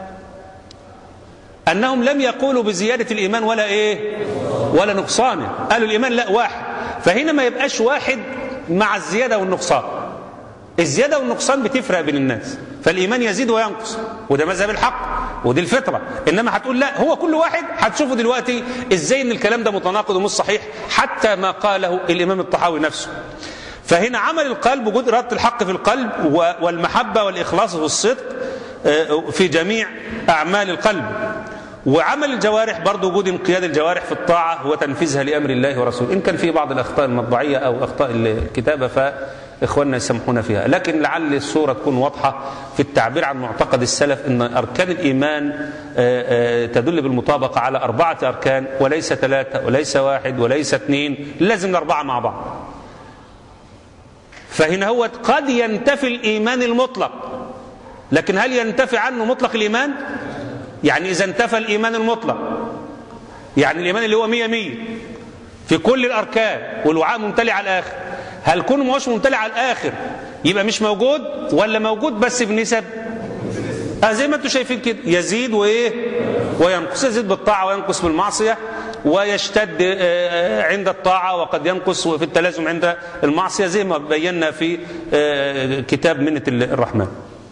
انهم لم يقولوا بزياده الايمان ولا ايه ولا نقصانه قالوا الايمان لا واحد فهنا ما يبقاش واحد مع الزياده والنقصان الزيادة والنقصان بتفرق بين الناس فالإيمان يزيد وينقص وده مذهب الحق ودي الفطرة إنما هتقول لا هو كل واحد هتشوفه دلوقتي إزاي إن الكلام ده متناقض ومش صحيح حتى ما قاله الإمام الطحاوي نفسه فهنا عمل القلب وجود إرادة الحق في القلب والمحبة والإخلاص والصدق في جميع أعمال القلب وعمل الجوارح برضه وجود انقياد الجوارح في الطاعة وتنفيذها لأمر الله ورسوله إن كان في بعض الأخطاء المطبعية أو أخطاء الكتابة فإخواننا يسامحونا فيها لكن لعل الصورة تكون واضحة في التعبير عن معتقد السلف أن أركان الإيمان تدل بالمطابقة على أربعة أركان وليس ثلاثة وليس واحد وليس اثنين لازم الأربعة مع بعض فهنا هو قد ينتفي الإيمان المطلق لكن هل ينتفي عنه مطلق الإيمان؟ يعني إذا انتفى الإيمان المطلق يعني الإيمان اللي هو مية مية في كل الأركان والوعاء ممتلئ على الآخر هل كونه ما هوش ممتلئ على الآخر يبقى مش موجود ولا موجود بس بنسب آه زي ما انتم شايفين كده يزيد وايه وينقص يزيد بالطاعة وينقص بالمعصية ويشتد آه، عند الطاعة وقد ينقص في التلازم عند المعصية زي ما بينا في آه، كتاب منة الرحمن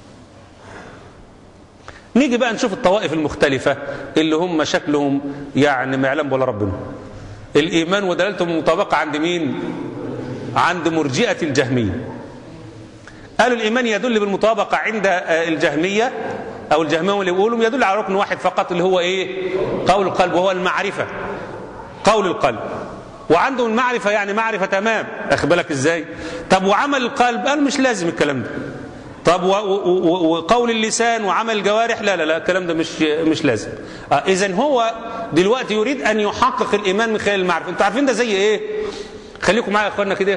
نيجي بقى نشوف الطوائف المختلفة اللي هم شكلهم يعني ما يعلم ولا ربنا الإيمان ودلالته المطابقة عند مين عند مرجئة الجهمية قالوا الإيمان يدل بالمطابقة عند آه، الجهمية أو الجهمية اللي بيقولوا يدل على ركن واحد فقط اللي هو إيه قول القلب وهو المعرفة قول القلب وعندهم المعرفة يعني معرفة تمام أخد بالك إزاي طب وعمل القلب قال مش لازم الكلام ده طب و- و- و- وقول اللسان وعمل الجوارح لا لا لا الكلام ده مش مش لازم آه اذا هو دلوقتي يريد ان يحقق الايمان من خلال المعرفه انتوا عارفين ده زي ايه خليكم معايا يا اخوانا كده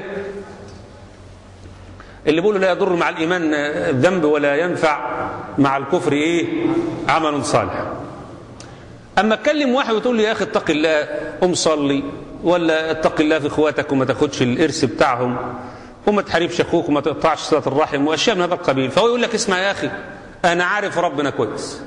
اللي بيقولوا لا يضر مع الايمان الذنب ولا ينفع مع الكفر ايه عمل صالح اما اتكلم واحد وتقول لي يا اخي اتق الله قم صلي ولا اتق الله في اخواتك وما تاخدش الارث بتاعهم وما تحاربش اخوك وما تقطعش صله الرحم واشياء من هذا القبيل فهو يقول لك اسمع يا اخي انا عارف ربنا كويس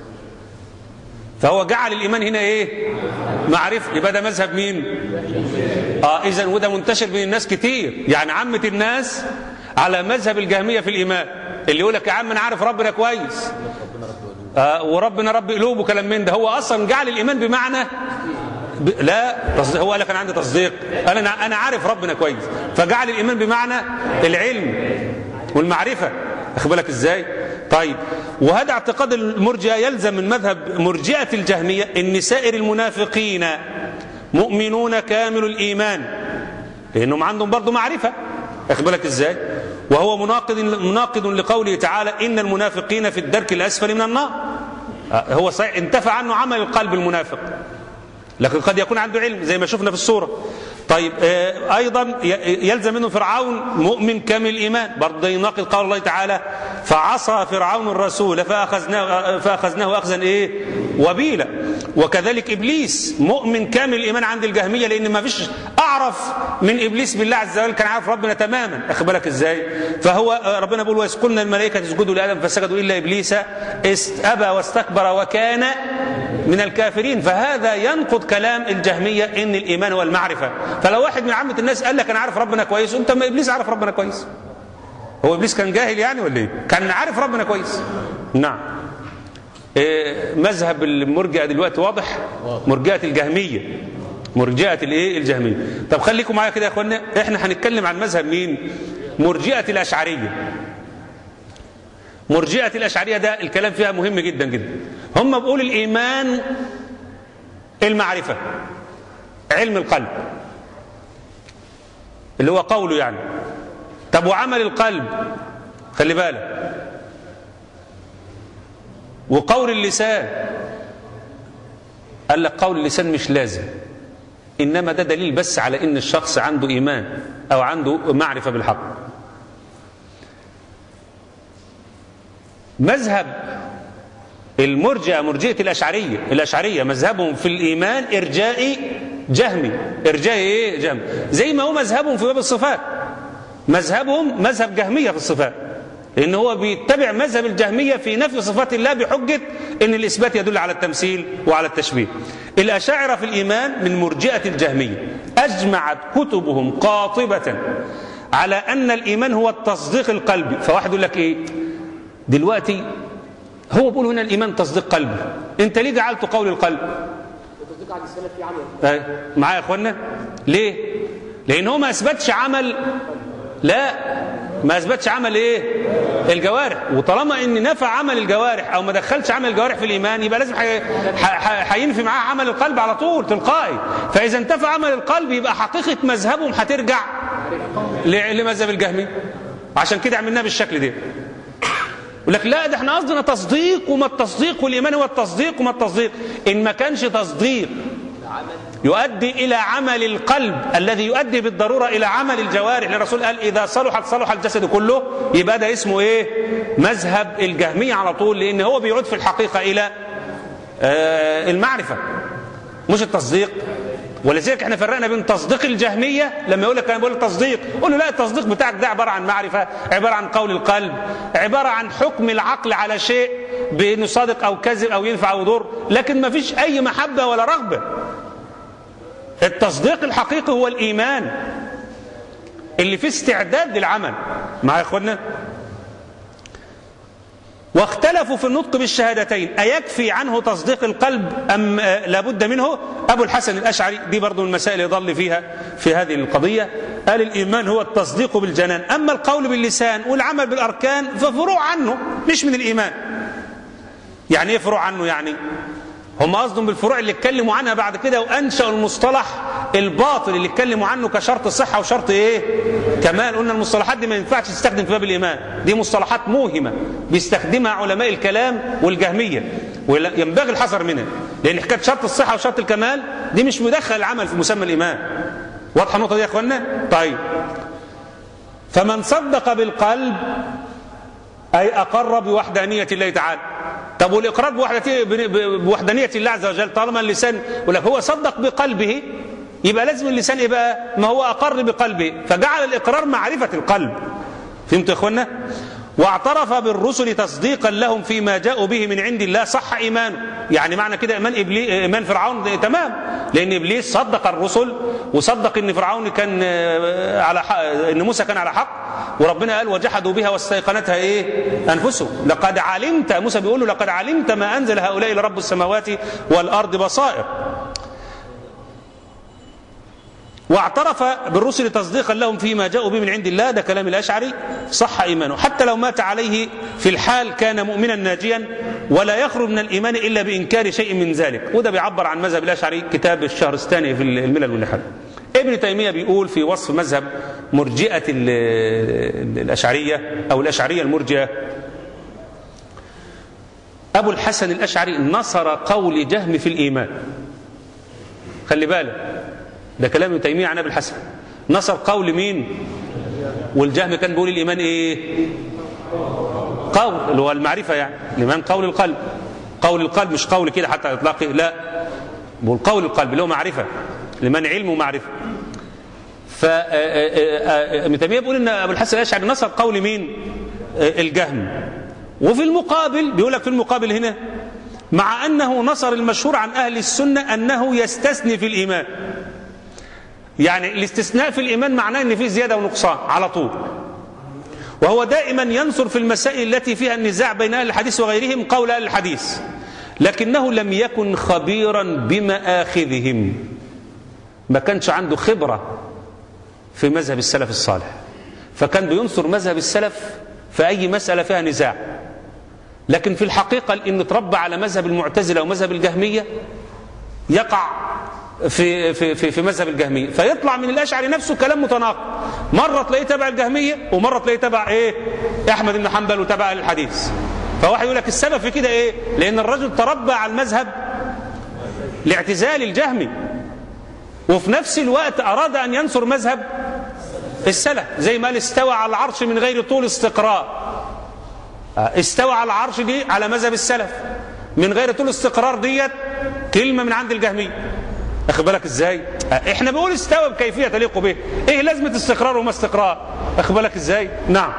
فهو جعل الايمان هنا ايه معرفه يبقى ده مذهب مين اه اذا وده منتشر بين الناس كتير يعني عامه الناس على مذهب الجهميه في الايمان اللي يقول لك يا عم انا عارف ربنا كويس آه وربنا رب قلوب وكلام من ده هو اصلا جعل الايمان بمعنى ب... لا تصديق هو قال لك انا عندي تصديق انا انا عارف ربنا كويس فجعل الايمان بمعنى العلم والمعرفه اخد بالك ازاي طيب وهذا اعتقاد المرجئه يلزم من مذهب مرجئه الجهميه ان سائر المنافقين مؤمنون كامل الايمان لانهم عندهم برضه معرفه اخد بالك ازاي وهو مناقض مناقض لقوله تعالى ان المنافقين في الدرك الاسفل من النار هو صحيح انتفى عنه عمل القلب المنافق لكن قد يكون عنده علم زي ما شفنا في الصورة طيب آه أيضا يلزم منه فرعون مؤمن كامل الإيمان برضه يناقض قول الله تعالى فعصى فرعون الرسول فأخذناه, فأخذناه أخذا إيه وبيلا وكذلك إبليس مؤمن كامل الإيمان عند الجهمية لأن ما فيش أعرف من إبليس بالله عز وجل كان عارف ربنا تماما أخد بالك إزاي فهو ربنا بيقول وإذ قلنا الملائكة اسجدوا لآدم فسجدوا إلا إبليس أبى واستكبر وكان من الكافرين فهذا ينقض كلام الجهمية إن الإيمان هو المعرفة فلو واحد من عامة الناس قال لك أنا عارف ربنا كويس أنت ما إبليس عارف ربنا كويس هو إبليس كان جاهل يعني ولا إيه كان عارف ربنا كويس نعم إيه مذهب المرجئة دلوقتي واضح مرجئة الجهمية مرجئة الايه الجهمية طب خليكم معايا كده يا اخوانا احنا هنتكلم عن مذهب مين مرجئة الأشعرية مرجئة الأشعرية ده الكلام فيها مهم جدا جدا هم بيقول الإيمان المعرفة علم القلب اللي هو قوله يعني طب وعمل القلب خلي بالك وقول اللسان قال لك قول اللسان مش لازم إنما ده دليل بس على إن الشخص عنده إيمان أو عنده معرفة بالحق مذهب المرجئة مرجئة الأشعرية الأشعرية مذهبهم في الإيمان إرجائي جهمي إرجائي إيه جهمي زي ما هو مذهبهم في باب الصفات مذهبهم مذهب جهمية في الصفات لأن هو بيتبع مذهب الجهمية في نفي صفات الله بحجة أن الإثبات يدل على التمثيل وعلى التشبيه الأشاعرة في الإيمان من مرجئة الجهمية أجمعت كتبهم قاطبة على أن الإيمان هو التصديق القلبي فواحد يقول لك إيه دلوقتي هو بيقول هنا الإيمان تصديق قلبي أنت ليه جعلت قول القلب التصديق عند السلف في عمل أي. معايا يا أخوانا ليه لأن هو ما أثبتش عمل لا ما اثبتش عمل ايه الجوارح وطالما ان نفى عمل الجوارح او ما دخلش عمل الجوارح في الايمان يبقى لازم هينفي معاه عمل القلب على طول تلقائي فاذا انتفى عمل القلب يبقى حقيقه مذهبهم هترجع لمذهب الجهمي عشان كده عملناه بالشكل ده يقول لك لا ده احنا قصدنا تصديق وما التصديق والايمان هو التصديق وما التصديق ان ما كانش تصديق يؤدي إلى عمل القلب الذي يؤدي بالضرورة إلى عمل الجوارح لأن الرسول قال إذا صلحت صلح الجسد كله يبقى ده اسمه إيه مذهب الجهمية على طول لأن هو بيعود في الحقيقة إلى آه المعرفة مش التصديق ولذلك احنا فرقنا بين تصديق الجهمية لما يقول لك انا بقول تصديق قول له لا التصديق بتاعك ده عبارة عن معرفة عبارة عن قول القلب عبارة عن حكم العقل على شيء بانه صادق او كذب او ينفع او يضر لكن ما فيش اي محبة ولا رغبة التصديق الحقيقي هو الايمان اللي فيه استعداد للعمل معايا يا اخوانا واختلفوا في النطق بالشهادتين أيكفي عنه تصديق القلب أم لابد منه أبو الحسن الأشعري دي برضو من المسائل اللي ضل فيها في هذه القضية قال الإيمان هو التصديق بالجنان أما القول باللسان والعمل بالأركان ففروع عنه مش من الإيمان يعني ايه فروع عنه يعني هم قصدهم بالفروع اللي اتكلموا عنها بعد كده وانشأوا المصطلح الباطل اللي اتكلموا عنه كشرط صحة وشرط ايه كمال قلنا المصطلحات دي ما ينفعش تستخدم في باب الايمان دي مصطلحات موهمة بيستخدمها علماء الكلام والجهمية وينبغي الحذر منها لان حكايه شرط الصحة وشرط الكمال دي مش مدخل العمل في مسمى الايمان واضحه النقطه دي يا اخوانا طيب فمن صدق بالقلب اي اقر بوحدانيه الله تعالى طب والإقرار بوحدانية الله عز وجل طالما اللسان ولك هو صدق بقلبه يبقى لازم اللسان ايه بقى ما هو أقر بقلبه فجعل الإقرار معرفة القلب فهمت يا إخوانا واعترف بالرسل تصديقا لهم فيما جاءوا به من عند الله صح إيمانه يعني معنى كده إيمان, إبلي... إيمان فرعون تمام لأن إبليس صدق الرسل وصدق إن فرعون كان على حق... إن موسى كان على حق وربنا قال وجحدوا بها واستيقنتها إيه أنفسهم لقد علمت موسى بيقول له لقد علمت ما أنزل هؤلاء لرب السماوات والأرض بصائر واعترف بالرسل تصديقا لهم فيما جاءوا به من عند الله ده كلام الأشعري صح إيمانه حتى لو مات عليه في الحال كان مؤمنا ناجيا ولا يخرج من الإيمان إلا بإنكار شيء من ذلك وده بيعبر عن مذهب الأشعري كتاب الشهرستاني في الملل والنحل ابن تيمية بيقول في وصف مذهب مرجئة الأشعرية أو الأشعرية المرجئة أبو الحسن الأشعري نصر قول جهم في الإيمان خلي بالك ده كلام ابن تيميه عن ابي الحسن نصر قول مين والجهم كان بيقول الايمان ايه قول اللي هو المعرفه يعني الايمان قول القلب قول القلب مش قول كده حتى اطلاقه لا بقول قول القلب اللي هو معرفه الايمان علم ومعرفه ف ابن تيميه بيقول ان ابو الحسن الاشعري نصر قول مين الجهم وفي المقابل بيقول لك في المقابل هنا مع انه نصر المشهور عن اهل السنه انه يستثني في الايمان يعني الاستثناء في الإيمان معناه أن فيه زيادة ونقصان على طول وهو دائما ينصر في المسائل التي فيها النزاع بين أهل الحديث وغيرهم قول أهل الحديث لكنه لم يكن خبيرا بمآخذهم ما كانش عنده خبرة في مذهب السلف الصالح فكان بينصر مذهب السلف في أي مسألة فيها نزاع لكن في الحقيقة إن تربى على مذهب المعتزلة ومذهب الجهمية يقع في في في, في مذهب الجهميه فيطلع من الاشعري نفسه كلام متناقض مره تلاقيه تبع الجهميه ومره تلاقيه تبع ايه احمد بن حنبل وتبع الحديث فواحد يقول لك السبب في كده ايه لان الرجل تربى على المذهب لاعتزال الجهمي وفي نفس الوقت اراد ان ينصر مذهب السلف زي ما قال استوى على العرش من غير طول استقرار استوى على العرش دي على مذهب السلف من غير طول استقرار ديت كلمه من عند الجهميه اخد بالك ازاي احنا بنقول استوى بكيفيه تليق به ايه لازمه استقرار وما استقرار اخد بالك ازاي نعم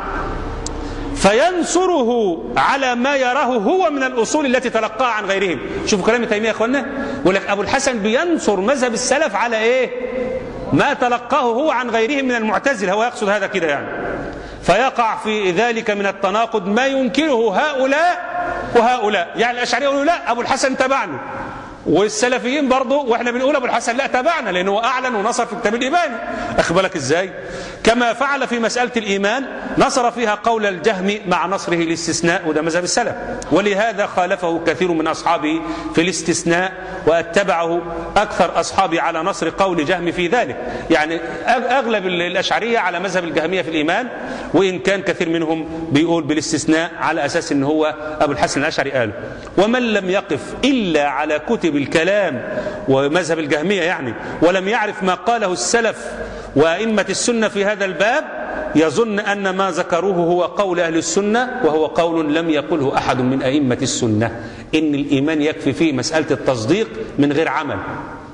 فينصره على ما يراه هو من الاصول التي تلقاها عن غيرهم شوفوا كلام تيميه يا اخوانا يقول لك ابو الحسن بينصر مذهب السلف على ايه ما تلقاه هو عن غيرهم من المعتزله هو يقصد هذا كده يعني فيقع في ذلك من التناقض ما ينكره هؤلاء وهؤلاء يعني الاشعريه يقولوا لا ابو الحسن تبعنا والسلفيين برضه واحنا بنقول ابو الحسن لا تبعنا لانه اعلن ونصر في كتاب الايمان اخد بالك ازاي كما فعل في مساله الايمان نصر فيها قول الجهم مع نصره الاستثناء وده مذهب السلف ولهذا خالفه كثير من اصحابه في الاستثناء واتبعه اكثر اصحابه على نصر قول جهم في ذلك يعني اغلب الاشعريه على مذهب الجهميه في الايمان وان كان كثير منهم بيقول بالاستثناء على اساس ان هو ابو الحسن الاشعري قاله ومن لم يقف الا على كتب الكلام ومذهب الجهميه يعني ولم يعرف ما قاله السلف وائمه السنه في هذا الباب يظن ان ما ذكروه هو قول اهل السنه وهو قول لم يقله احد من ائمه السنه ان الايمان يكفي فيه مساله التصديق من غير عمل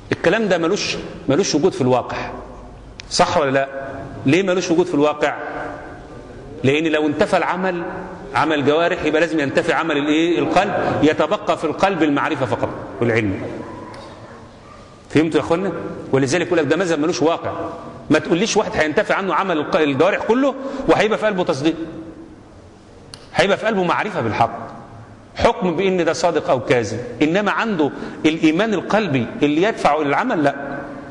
الكلام ده ملوش ملوش وجود في الواقع صح ولا لا ليه ملوش وجود في الواقع لان لو انتفى العمل عمل الجوارح يبقى لازم ينتفي عمل الايه القلب يتبقى في القلب المعرفه فقط والعلم فهمتوا يا اخوانا ولذلك يقول لك ده مذهب ملوش واقع ما تقوليش واحد هينتفي عنه عمل الق- الجوارح كله وهيبقى في قلبه تصديق هيبقى في قلبه معرفه بالحق حكم بان ده صادق او كاذب انما عنده الايمان القلبي اللي يدفع الى العمل لا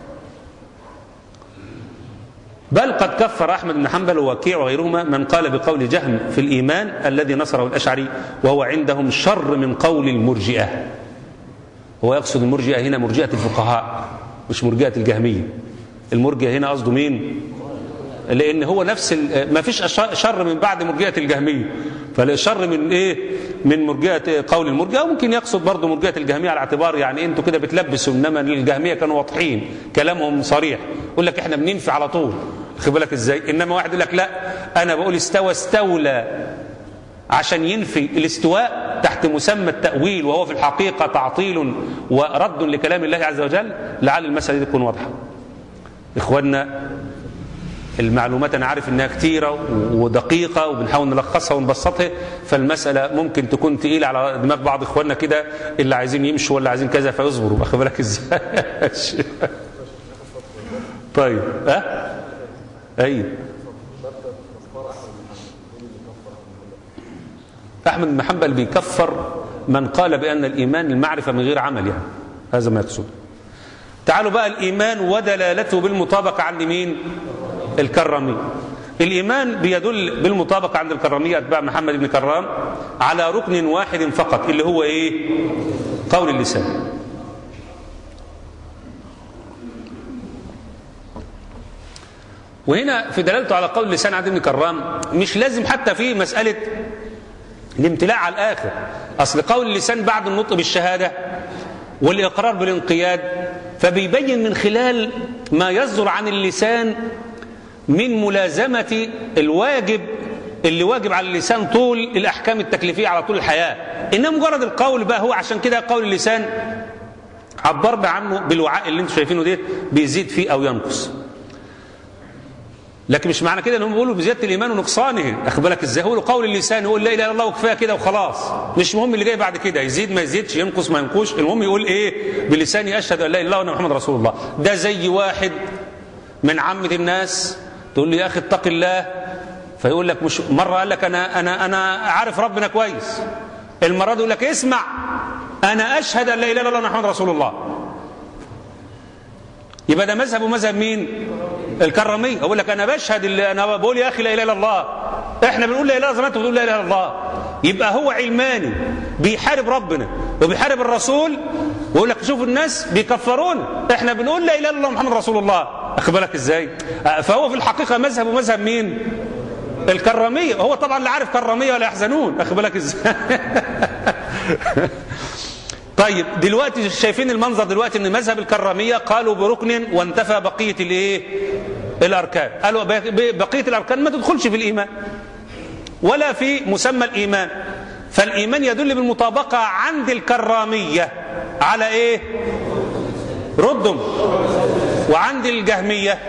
بل قد كفر احمد بن حنبل ووكيع وغيرهما من قال بقول جهم في الايمان الذي نصره الاشعري وهو عندهم شر من قول المرجئه هو يقصد المرجئه هنا مرجئه الفقهاء مش مرجئه الجهميه المرجئه هنا قصده مين لان هو نفس ال- ما فيش أش- شر من بعد مرجئه الجهميه فالشر من ايه من مرجئه قول المرجئه وممكن يقصد برضه مرجئه الجهميه على اعتبار يعني انتوا كده بتلبسوا انما الجهميه كانوا واضحين كلامهم صريح يقول لك احنا بننفي على طول خد بالك ازاي انما واحد يقول لك لا انا بقول استوى استولى عشان ينفي الاستواء تحت مسمى التأويل وهو في الحقيقة تعطيل ورد لكلام الله عز وجل لعل المسألة دي تكون واضحة إخواننا المعلومات أنا عارف إنها كتيرة ودقيقة وبنحاول نلخصها ونبسطها فالمسألة ممكن تكون تقيلة على دماغ بعض إخواننا كده اللي عايزين يمشوا ولا عايزين كذا فيصبروا واخد بالك إزاي طيب ها أيوه أحمد بن حنبل بيكفر من قال بأن الإيمان المعرفة من غير عمل يعني هذا ما يقصد تعالوا بقى الإيمان ودلالته بالمطابقة عند مين الكرمي الإيمان بيدل بالمطابقة عند الكرمية أتباع محمد بن كرام على ركن واحد فقط اللي هو إيه قول اللسان وهنا في دلالته على قول اللسان عند ابن كرام مش لازم حتى في مسألة الامتلاء على الآخر أصل قول اللسان بعد النطق بالشهادة والإقرار بالانقياد فبيبين من خلال ما يصدر عن اللسان من ملازمة الواجب اللي واجب على اللسان طول الأحكام التكليفية على طول الحياة إنما مجرد القول بقى هو عشان كده قول اللسان عبرنا عنه بالوعاء اللي انتم شايفينه ده بيزيد فيه أو ينقص لكن مش معنى كده انهم بيقولوا بزياده الايمان ونقصانه اخد بالك ازاي هو قول اللسان يقول لا اله الا الله وكفايه كده وخلاص مش مهم اللي جاي بعد كده يزيد ما يزيدش ينقص ما ينقصش المهم يقول ايه بلساني اشهد ان لا اله الا الله وان محمد رسول الله ده زي واحد من عامه الناس تقول له يا اخي اتق الله فيقول لك مش مره قال لك انا انا انا عارف ربنا كويس المره دي يقول لك اسمع انا اشهد ان لا اله الا الله وان محمد رسول الله يبقى ده مذهب ومذهب مين الكرمية اقول لك انا بشهد اللي انا بقول يا اخي لا اله الا الله احنا بنقول لا اله الا الله زي ما انت بتقول لا اله الا الله يبقى هو علماني بيحارب ربنا وبيحارب الرسول ويقول لك شوفوا الناس بيكفرونا احنا بنقول لا اله الا الله محمد رسول الله اخد بالك ازاي فهو في الحقيقه مذهب ومذهب مين الكرمية هو طبعا لا عارف كرمية ولا يحزنون اخد بالك ازاي طيب دلوقتي شايفين المنظر دلوقتي ان مذهب الكراميه قالوا بركن وانتفى بقيه الايه الاركان قالوا بقيه الاركان ما تدخلش في الايمان ولا في مسمى الايمان فالايمان يدل بالمطابقه عند الكراميه على ايه ردم وعند الجهميه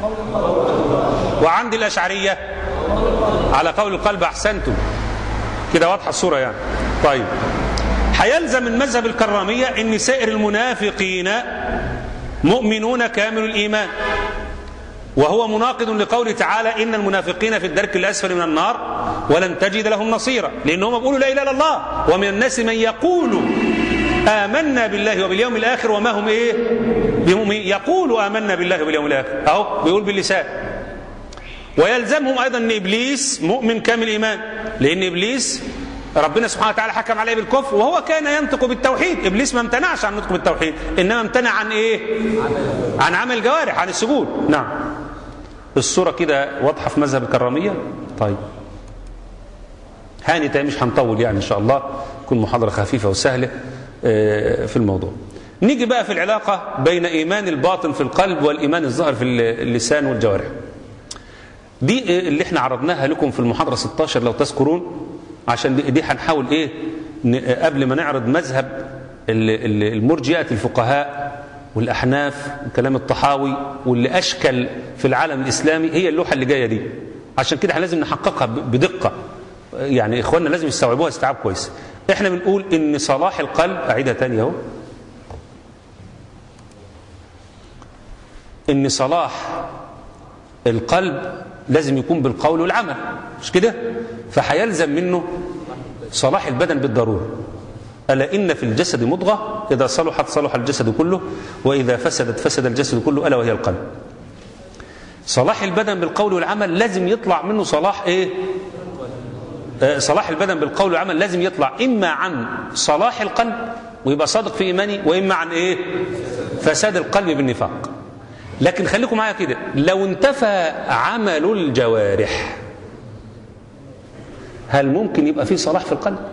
وعند الاشعريه على قول القلب احسنتم كده واضحه الصوره يعني طيب هيلزم من مذهب الكرامية ان سائر المنافقين مؤمنون كامل الإيمان وهو مناقض لقوله تعالى إن المنافقين في الدرك الأسفل من النار ولن تجد لهم نصيرا لأنهم بيقولوا لا إله إلا الله ومن الناس من يقول آمنا بالله وباليوم الآخر وما هم إيه بمؤمنين يقول آمنا بالله وباليوم الآخر أهو بيقول باللسان ويلزمهم أيضا أن إبليس مؤمن كامل الإيمان لأن إبليس ربنا سبحانه وتعالى حكم عليه بالكفر وهو كان ينطق بالتوحيد ابليس ما امتنعش عن النطق بالتوحيد انما امتنع عن ايه عن عمل الجوارح عن السجود نعم الصوره كده واضحه في مذهب الكراميه طيب هاني تاني مش هنطول يعني ان شاء الله تكون محاضره خفيفه وسهله في الموضوع نيجي بقى في العلاقه بين ايمان الباطن في القلب والايمان الظاهر في اللسان والجوارح دي اللي احنا عرضناها لكم في المحاضره 16 لو تذكرون عشان دي, دي هنحاول ايه قبل ما نعرض مذهب المرجئه الفقهاء والأحناف وكلام الطحاوي واللي أشكل في العالم الإسلامي هي اللوحة اللي جاية دي عشان كده احنا لازم نحققها بدقة يعني إخواننا لازم يستوعبوها استيعاب كويس احنا بنقول إن صلاح القلب أعيدها تاني أهو إن صلاح القلب لازم يكون بالقول والعمل مش كده فهيلزم منه صلاح البدن بالضرورة ألا إن في الجسد مضغة إذا صلحت صلح الجسد كله وإذا فسدت فسد الجسد كله ألا وهي القلب صلاح البدن بالقول والعمل لازم يطلع منه صلاح إيه آه صلاح البدن بالقول والعمل لازم يطلع إما عن صلاح القلب ويبقى صادق في إيمانه وإما عن إيه فساد القلب بالنفاق لكن خليكم معايا كده لو انتفى عمل الجوارح هل ممكن يبقى فيه صلاح في القلب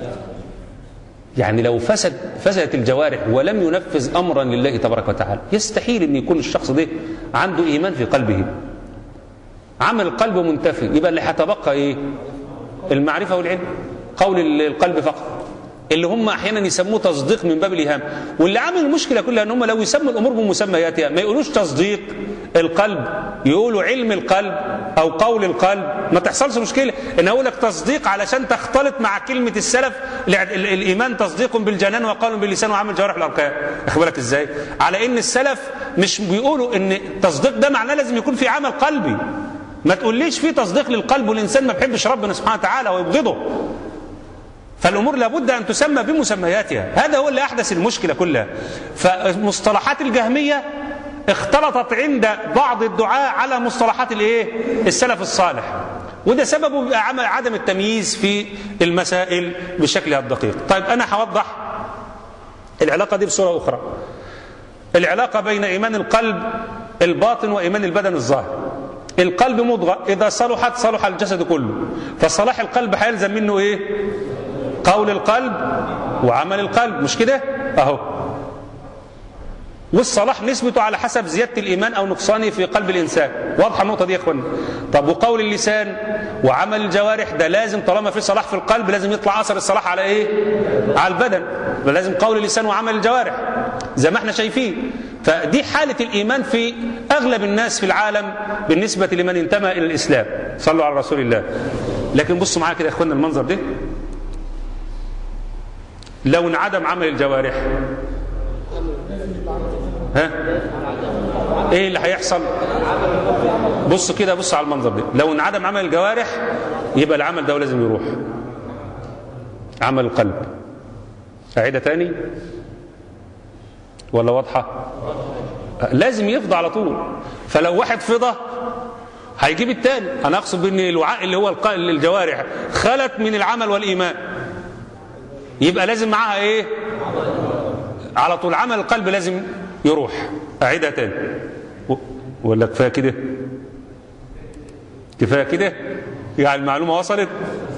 يعني لو فسد فسدت الجوارح ولم ينفذ امرا لله تبارك وتعالى يستحيل ان يكون الشخص ده عنده ايمان في قلبه عمل القلب منتفي يبقى اللي هتبقى ايه المعرفه والعلم قول القلب فقط اللي هم احيانا يسموه تصديق من باب الايهام واللي عامل المشكله كلها ان هم لو يسموا الامور بمسمياتها ما يقولوش تصديق القلب يقولوا علم القلب او قول القلب ما تحصلش مشكله ان اقول لك تصديق علشان تختلط مع كلمه السلف الايمان تصديق بالجنان وقول باللسان وعمل جوارح الاركان واخد بالك ازاي على ان السلف مش بيقولوا ان التصديق ده معناه لازم يكون في عمل قلبي ما تقوليش في تصديق للقلب والانسان ما بيحبش ربنا سبحانه وتعالى ويبغضه فالامور لابد ان تسمى بمسمياتها هذا هو اللي احدث المشكله كلها فمصطلحات الجهميه اختلطت عند بعض الدعاة على مصطلحات الايه السلف الصالح وده سببه عدم التمييز في المسائل بشكلها الدقيق طيب انا هوضح العلاقه دي بصوره اخرى العلاقه بين ايمان القلب الباطن وايمان البدن الظاهر القلب مضغه اذا صلحت صلح الجسد كله فصلاح القلب هيلزم منه ايه قول القلب وعمل القلب مش كده اهو والصلاح نسبته على حسب زيادة الإيمان أو نقصانه في قلب الإنسان واضحة النقطة دي يا أخوانا طب وقول اللسان وعمل الجوارح ده لازم طالما في صلاح في القلب لازم يطلع أثر الصلاح على إيه على البدن لازم قول اللسان وعمل الجوارح زي ما احنا شايفين فدي حالة الإيمان في أغلب الناس في العالم بالنسبة لمن انتمى إلى الإسلام صلوا على رسول الله لكن بصوا معايا كده يا إخوانا المنظر ده لو انعدم عمل الجوارح ها ايه اللي هيحصل بص كده بص على المنظر ده لو انعدم عمل الجوارح يبقى العمل ده لازم يروح عمل القلب اعيدها تاني ولا واضحه لازم يفضى على طول فلو واحد فضى هيجيب التاني انا اقصد ان الوعاء اللي هو الجوارح خلت من العمل والايمان يبقى لازم معاها ايه على طول عمل القلب لازم يروح اعيدها تاني ولا كفايه كده كفايه كده يعني المعلومه وصلت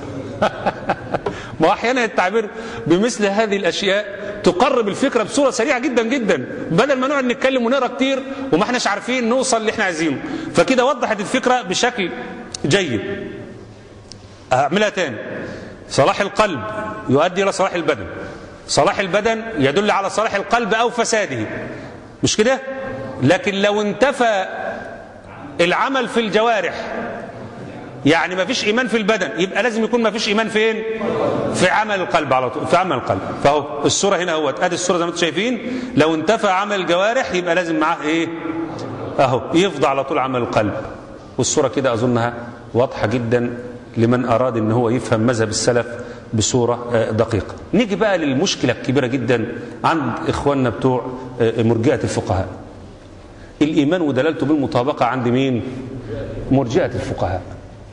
ما احيانا التعبير بمثل هذه الاشياء تقرب الفكره بصوره سريعه جدا جدا بدل ما نقعد نتكلم ونقرا كتير وما احناش عارفين نوصل اللي احنا عايزينه فكده وضحت الفكره بشكل جيد اعملها تاني صلاح القلب يؤدي الى صلاح البدن صلاح البدن يدل على صلاح القلب او فساده مش كده لكن لو انتفى العمل في الجوارح يعني ما فيش ايمان في البدن يبقى لازم يكون ما فيش ايمان فين في عمل القلب على طول في عمل القلب فهو الصوره هنا اهوت ادي الصوره زي ما انتم شايفين لو انتفى عمل الجوارح يبقى لازم معاه ايه اهو يفضى على طول عمل القلب والصوره كده اظنها واضحه جدا لمن اراد ان هو يفهم مذهب السلف بصوره دقيقه نيجي بقى للمشكله الكبيره جدا عند اخواننا بتوع مرجئه الفقهاء الايمان ودلالته بالمطابقه عند مين مرجئه الفقهاء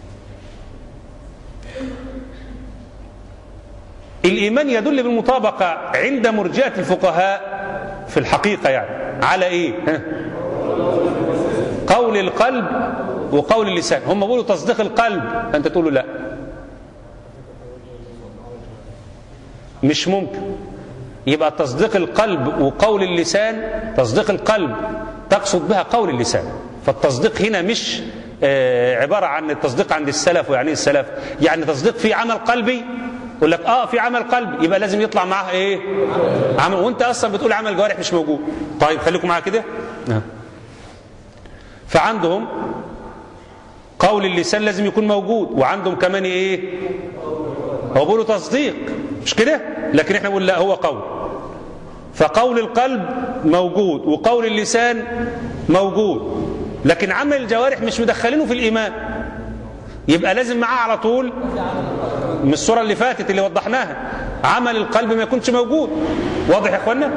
الإيمان يدل بالمطابقة عند مرجئة الفقهاء في الحقيقة يعني على إيه ها؟ قول القلب وقول اللسان هم بيقولوا تصديق القلب أنت تقول له لا مش ممكن يبقى تصديق القلب وقول اللسان تصديق القلب تقصد بها قول اللسان فالتصديق هنا مش عبارة عن التصديق عند السلف ويعني السلف يعني تصديق في عمل قلبي يقول لك اه في عمل قلب يبقى لازم يطلع معاه ايه عمل وانت اصلا بتقول عمل جوارح مش موجود طيب خليكم معايا كده نعم. فعندهم قول اللسان لازم يكون موجود وعندهم كمان ايه هو بيقولوا تصديق مش كده لكن احنا بنقول لا هو قول فقول القلب موجود وقول اللسان موجود لكن عمل الجوارح مش مدخلينه في الايمان يبقى لازم معاه على طول من الصوره اللي فاتت اللي وضحناها عمل القلب ما يكونش موجود واضح يا اخوانا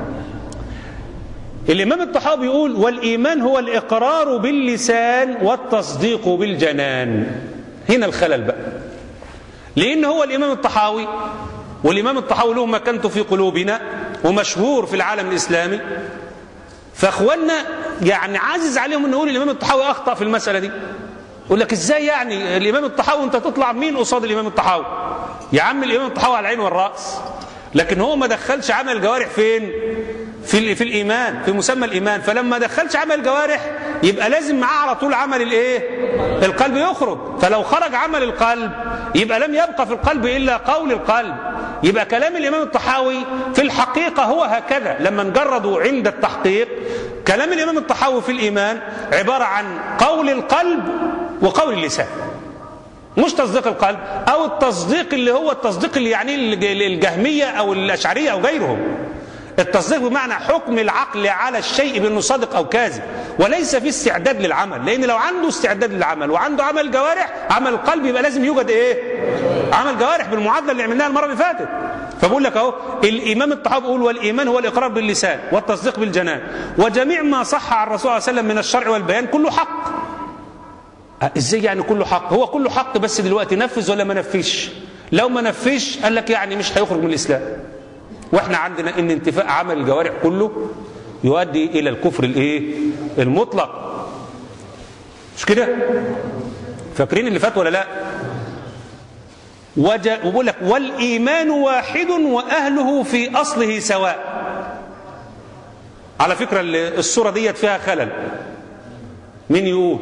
الامام الطحاوي يقول والايمان هو الاقرار باللسان والتصديق بالجنان هنا الخلل بقى لان هو الامام الطحاوي والامام الطحاوي له مكانته في قلوبنا ومشهور في العالم الاسلامي فاخواننا يعني عازز عليهم ان نقول الامام الطحاوي اخطا في المساله دي يقول لك ازاي يعني الامام الطحاوي انت تطلع مين قصاد الامام الطحاوي يا عم الامام الطحاوي على العين والراس لكن هو ما دخلش عمل الجوارح فين في في الايمان في مسمى الايمان فلما دخلش عمل الجوارح يبقى لازم معاه على طول عمل الايه القلب يخرج فلو خرج عمل القلب يبقى لم يبقى في القلب الا قول القلب يبقى كلام الامام الطحاوي في الحقيقه هو هكذا لما نجرده عند التحقيق كلام الامام الطحاوي في الايمان عباره عن قول القلب وقول اللسان مش تصديق القلب او التصديق اللي هو التصديق اللي يعني الجهميه او الاشعريه او غيرهم التصديق بمعنى حكم العقل على الشيء بانه صادق او كاذب وليس في استعداد للعمل لان لو عنده استعداد للعمل وعنده عمل جوارح عمل القلب يبقى لازم يوجد ايه عمل جوارح بالمعادله اللي عملناها المره اللي فاتت فبقول لك اهو الامام الطحاوي بيقول والايمان هو الاقرار باللسان والتصديق بالجنان وجميع ما صح عن الرسول صلى الله عليه وسلم من الشرع والبيان كله حق ازاي يعني كله حق هو كله حق بس دلوقتي نفذ ولا ما نفذش لو ما نفذش قال لك يعني مش هيخرج من الاسلام واحنا عندنا ان انتفاء عمل الجوارح كله يؤدي الى الكفر الايه المطلق مش كده فاكرين اللي فات ولا لا وبقول لك والايمان واحد واهله في اصله سواء على فكره الصوره ديت فيها خلل مين يقول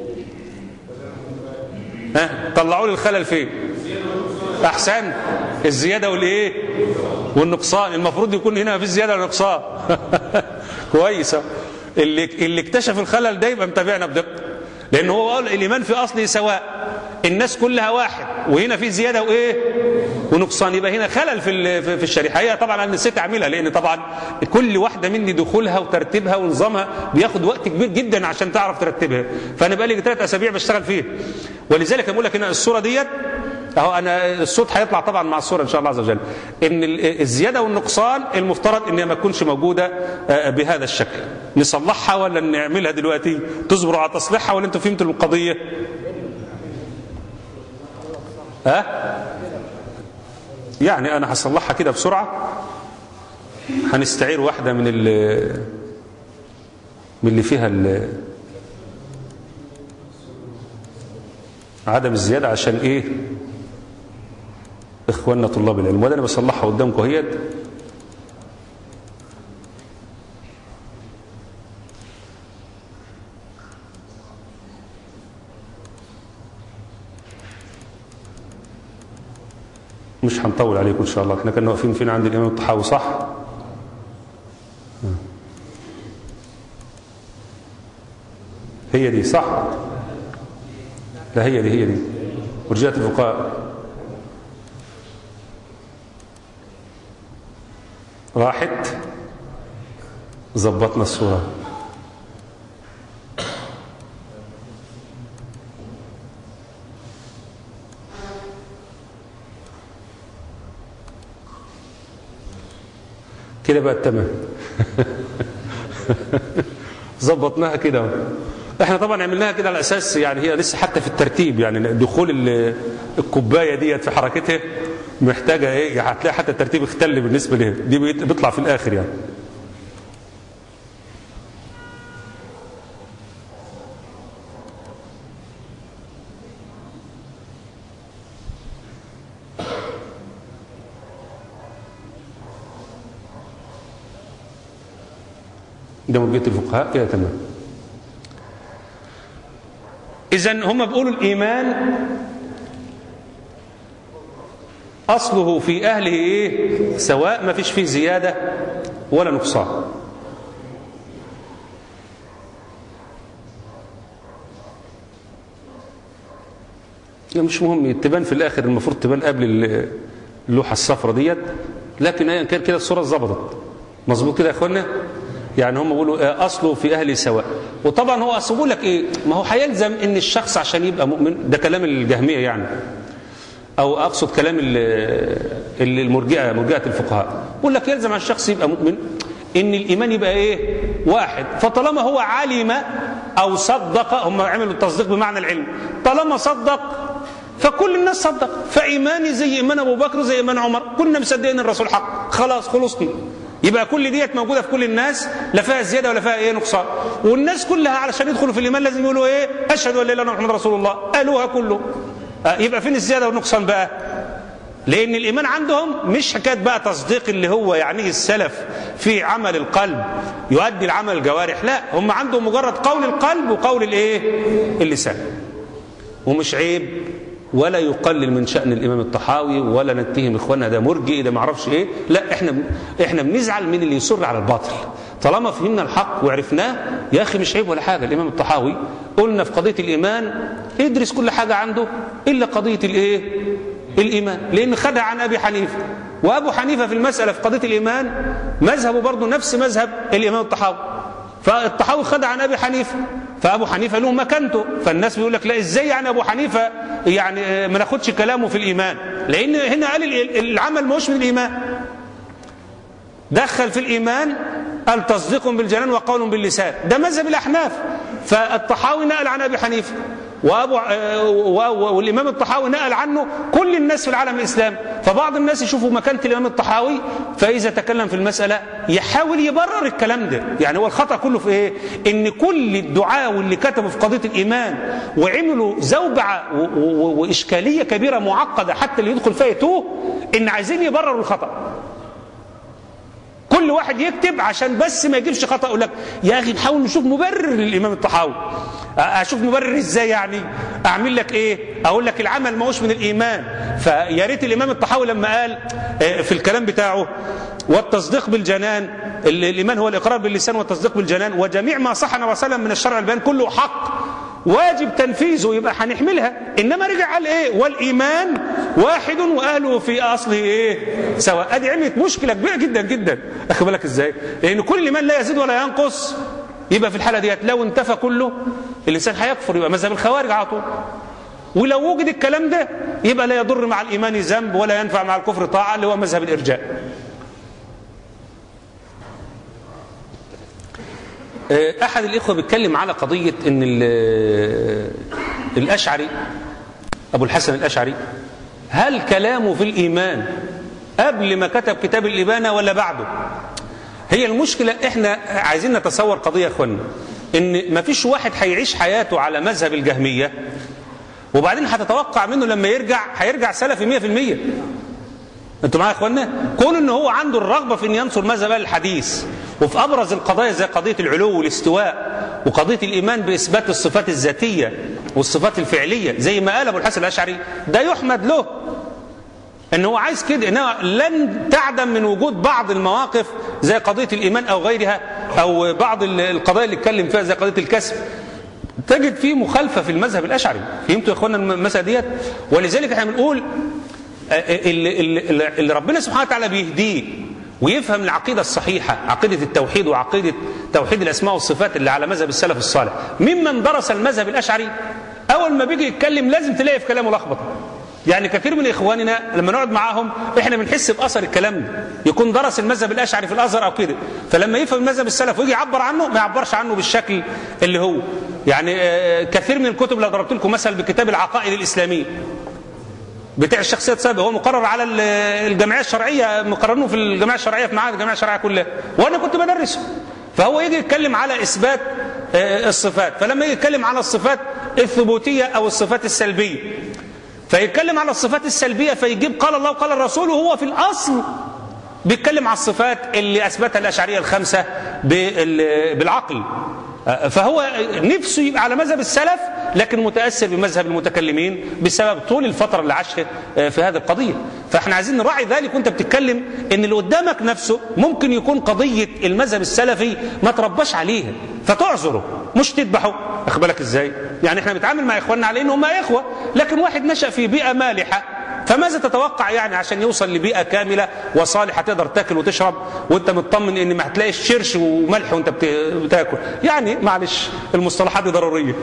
ها طلعوا لي الخلل فين احسن الزياده والايه والنقصان المفروض يكون هنا في زياده ونقصان كويس اللي اللي اكتشف الخلل ده يبقى متابعنا بدقه لان هو قال الايمان في اصله سواء الناس كلها واحد وهنا في زياده وايه ونقصان يبقى هنا خلل في في الشريحه هي طبعا انا نسيت اعملها لان طبعا كل واحده مني دخولها وترتيبها ونظامها بياخد وقت كبير جدا عشان تعرف ترتبها فانا بقى لي ثلاث اسابيع بشتغل فيه ولذلك بقول لك هنا الصوره ديت اهو انا الصوت هيطلع طبعا مع الصوره ان شاء الله عز وجل ان الزياده والنقصان المفترض ان ما تكونش موجوده بهذا الشكل نصلحها ولا نعملها دلوقتي تصبروا على تصليحها ولا انتوا فهمتوا القضيه ها يعني انا هصلحها كده بسرعه هنستعير واحده من اللي من اللي فيها اللي عدم الزياده عشان ايه اخواننا طلاب العلم وده انا بصلحها قدامكم اهيت مش هنطول عليكم ان شاء الله احنا كنا واقفين فين عند الامام الطحاوي صح هي دي صح لا هي دي هي دي ورجعت الفقهاء راحت ظبطنا الصورة كده بقى تمام ظبطناها كده احنا طبعا عملناها كده على اساس يعني هي لسه حتى في الترتيب يعني دخول الكوبايه ديت في حركتها محتاجه ايه يعني هتلاقي حتى الترتيب اختل بالنسبه لها دي بيطلع في الاخر يعني ده مرجئة الفقهاء كده تمام إذا هم بيقولوا الإيمان أصله في أهله إيه سواء ما فيش فيه زيادة ولا نقصان يعني مش مهم تبان في الآخر المفروض تبان قبل اللوحة الصفراء ديت لكن أيا كان كده الصورة ظبطت مظبوط كده يا أخوانا يعني هم بيقولوا أصله في أهله سواء وطبعا هو أصله بيقول لك إيه ما هو هيلزم إن الشخص عشان يبقى مؤمن ده كلام الجهمية يعني أو أقصد كلام المرجئة مرجئة الفقهاء بيقول لك يلزم على الشخص يبقى مؤمن إن الإيمان يبقى إيه واحد فطالما هو علم أو صدق هم عملوا التصديق بمعنى العلم طالما صدق فكل الناس صدق فإيماني زي إيمان أبو بكر زي إيمان عمر كلنا مصدقين الرسول حق خلاص خلصنا يبقى كل ديت موجودة في كل الناس لا فيها زيادة ولا فيها إيه نقصان والناس كلها علشان يدخلوا في الإيمان لازم يقولوا إيه أشهد أن لا إله إلا الله محمد رسول الله قالوها كله يبقى فين الزيادة والنقصان بقى لأن الإيمان عندهم مش حكاية بقى تصديق اللي هو يعنيه السلف في عمل القلب يؤدي العمل الجوارح لا هم عندهم مجرد قول القلب وقول الإيه اللسان ومش عيب ولا يقلل من شأن الإمام الطحاوي ولا نتهم إخواننا ده مرجئ ده معرفش إيه لا إحنا إحنا بنزعل من اللي يصر على الباطل طالما فهمنا الحق وعرفناه يا أخي مش عيب ولا حاجة الإمام الطحاوي قلنا في قضية الإيمان ادرس كل حاجة عنده إلا قضية الإيه الإيمان لأن خدها عن أبي حنيفة وأبو حنيفة في المسألة في قضية الإيمان مذهبه برضه نفس مذهب الإمام الطحاوي فالطحاوي خدها عن أبي حنيفة فأبو حنيفة له مكانته فالناس بيقول لك لا إزاي يعني أبو حنيفة يعني ما ناخدش كلامه في الإيمان لأن هنا قال العمل مش من الإيمان دخل في الإيمان قال تصديق بالجنان وقول باللسان ده مذهب الأحناف فالطحاوي نقل عن أبي حنيفة وأبو والإمام الطحاوي نقل عنه كل الناس في العالم الإسلامي فبعض الناس يشوفوا مكانة الإمام الطحاوي فإذا تكلم في المسألة يحاول يبرر الكلام ده يعني هو الخطأ كله في إيه إن كل الدعاء واللي كتبوا في قضية الإيمان وعملوا زوبعة وإشكالية كبيرة معقدة حتى اللي يدخل فيها يتوه إن عايزين يبرروا الخطأ كل واحد يكتب عشان بس ما يجيبش خطأ يقول لك يا أخي نحاول نشوف مبرر للإمام الطحاوي اشوف مبرر ازاي يعني اعمل لك ايه اقول لك العمل ما هوش من الايمان فيا ريت الامام الطحاوي لما قال في الكلام بتاعه والتصديق بالجنان الايمان هو الاقرار باللسان والتصديق بالجنان وجميع ما صح النبي صلى الله عليه وسلم من الشرع البيان كله حق واجب تنفيذه يبقى هنحملها انما رجع قال ايه والايمان واحد واهله في اصله ايه سواء ادي عملت مشكله كبيره جدا جدا اخد بالك ازاي لان كل الايمان لا يزيد ولا ينقص يبقى في الحالة ديت لو انتفى كله الإنسان هيكفر يبقى مذهب الخوارج على طول ولو وجد الكلام ده يبقى لا يضر مع الإيمان ذنب ولا ينفع مع الكفر طاعة اللي هو مذهب الإرجاء أحد الإخوة بيتكلم على قضية أن الأشعري أبو الحسن الأشعري هل كلامه في الإيمان قبل ما كتب كتاب الإبانة ولا بعده هي المشكلة احنا عايزين نتصور قضية يا اخوانا ان ما فيش واحد هيعيش حياته على مذهب الجهمية وبعدين هتتوقع منه لما يرجع هيرجع سلفي 100% انتوا معايا يا اخوانا كون ان هو عنده الرغبة في ان ينصر مذهب الحديث وفي ابرز القضايا زي قضية العلو والاستواء وقضية الايمان باثبات الصفات الذاتية والصفات الفعلية زي ما قال ابو الحسن الاشعري ده يحمد له ان هو عايز كده انها لن تعدم من وجود بعض المواقف زي قضيه الايمان او غيرها او بعض القضايا اللي اتكلم فيها زي قضيه الكسب تجد فيه مخالفه في المذهب الاشعري فهمتوا يا اخوانا المساله ديت ولذلك احنا بنقول اللي, اللي, اللي ربنا سبحانه وتعالى بيهديه ويفهم العقيدة الصحيحة عقيدة التوحيد وعقيدة توحيد الأسماء والصفات اللي على مذهب السلف الصالح ممن درس المذهب الأشعري أول ما بيجي يتكلم لازم تلاقي في كلامه لخبطة يعني كثير من إخواننا لما نقعد معاهم إحنا بنحس بأثر الكلام ده يكون درس المذهب الأشعري في الأزهر أو كده فلما يفهم المذهب السلف ويجي يعبر عنه ما يعبرش عنه بالشكل اللي هو يعني كثير من الكتب اللي ضربت لكم مثل بكتاب العقائد الإسلامية بتاع الشخصية سابق هو مقرر على الجمعية الشرعية مقررينه في الجمعية الشرعية في معاهد الجمعية الشرعية كلها وأنا كنت بدرسه فهو يجي يتكلم على إثبات الصفات فلما يجي يتكلم على الصفات الثبوتية أو الصفات السلبية فيتكلم على الصفات السلبية فيجيب قال الله وقال الرسول وهو في الأصل بيتكلم على الصفات اللي أثبتها الأشعرية الخمسة بالعقل فهو نفسه يبقى على مذهب السلف لكن متأثر بمذهب المتكلمين بسبب طول الفترة اللي عاشها في هذه القضية فاحنا عايزين نراعي ذلك وانت بتتكلم ان اللي قدامك نفسه ممكن يكون قضيه المذهب السلفي ما ترباش عليها فتعذره مش تذبحه اخد بالك ازاي يعني احنا بنتعامل مع اخواننا على انهم اخوه لكن واحد نشا في بيئه مالحه فماذا تتوقع يعني عشان يوصل لبيئه كامله وصالحه تقدر تاكل وتشرب وانت مطمن ان ما هتلاقيش شرش وملح وانت بتاكل يعني معلش المصطلحات دي ضروريه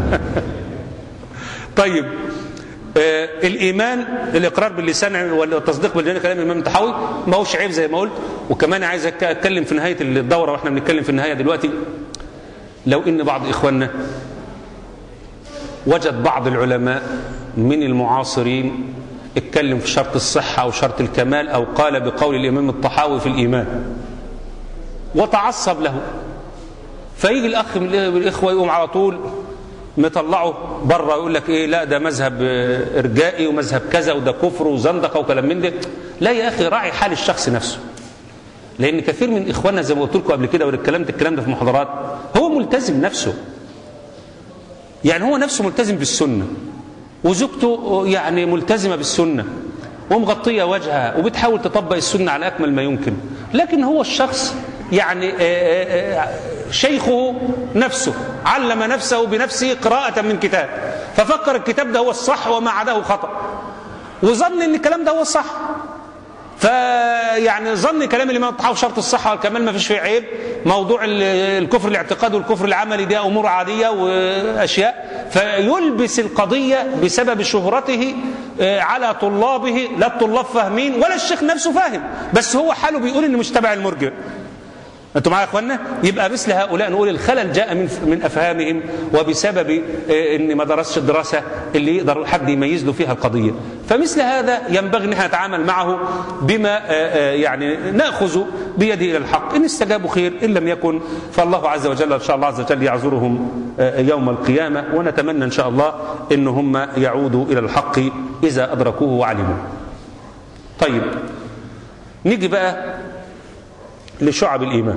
طيب آه الايمان الاقرار باللسان والتصديق بالجنه كلام الامام الطحاوي ما هوش عيب زي ما قلت وكمان عايز اتكلم في نهايه الدوره واحنا بنتكلم في النهايه دلوقتي لو ان بعض اخواننا وجد بعض العلماء من المعاصرين اتكلم في شرط الصحة أو شرط الكمال أو قال بقول الإمام الطحاوي في الإيمان وتعصب له فيجي الأخ من الإخوة يقوم على طول مطلعه بره يقول لك ايه لا ده مذهب ارجائي ومذهب كذا وده كفر وزندقه وكلام من ده لا يا اخي راعي حال الشخص نفسه لان كثير من اخواننا زي ما قلت لكم قبل كده واتكلمت الكلام ده في محاضرات هو ملتزم نفسه يعني هو نفسه ملتزم بالسنه وزوجته يعني ملتزمة بالسنة ومغطية وجهها وبتحاول تطبق السنة على أكمل ما يمكن لكن هو الشخص يعني شيخه نفسه علم نفسه بنفسه قراءة من كتاب ففكر الكتاب ده هو الصح وما عداه خطأ وظن ان الكلام ده هو الصح فيعني ظن كلام الامام الطحاوي شرط الصحه والكمال ما فيش فيه عيب موضوع الكفر الاعتقاد والكفر العملي دي امور عاديه واشياء فيلبس القضيه بسبب شهرته على طلابه لا الطلاب فاهمين ولا الشيخ نفسه فاهم بس هو حاله بيقول ان مش تبع المرجع انتوا معايا يا اخوانا يبقى مثل هؤلاء نقول الخلل جاء من من افهامهم وبسبب ان ما درسش الدراسه اللي يقدر حد يميز له فيها القضيه فمثل هذا ينبغي ان احنا نتعامل معه بما يعني ناخذ بيده الى الحق ان استجابوا خير ان لم يكن فالله عز وجل ان شاء الله عز وجل يعذرهم يوم القيامه ونتمنى ان شاء الله ان هم يعودوا الى الحق اذا ادركوه وعلموا طيب نيجي بقى لشعب الإيمان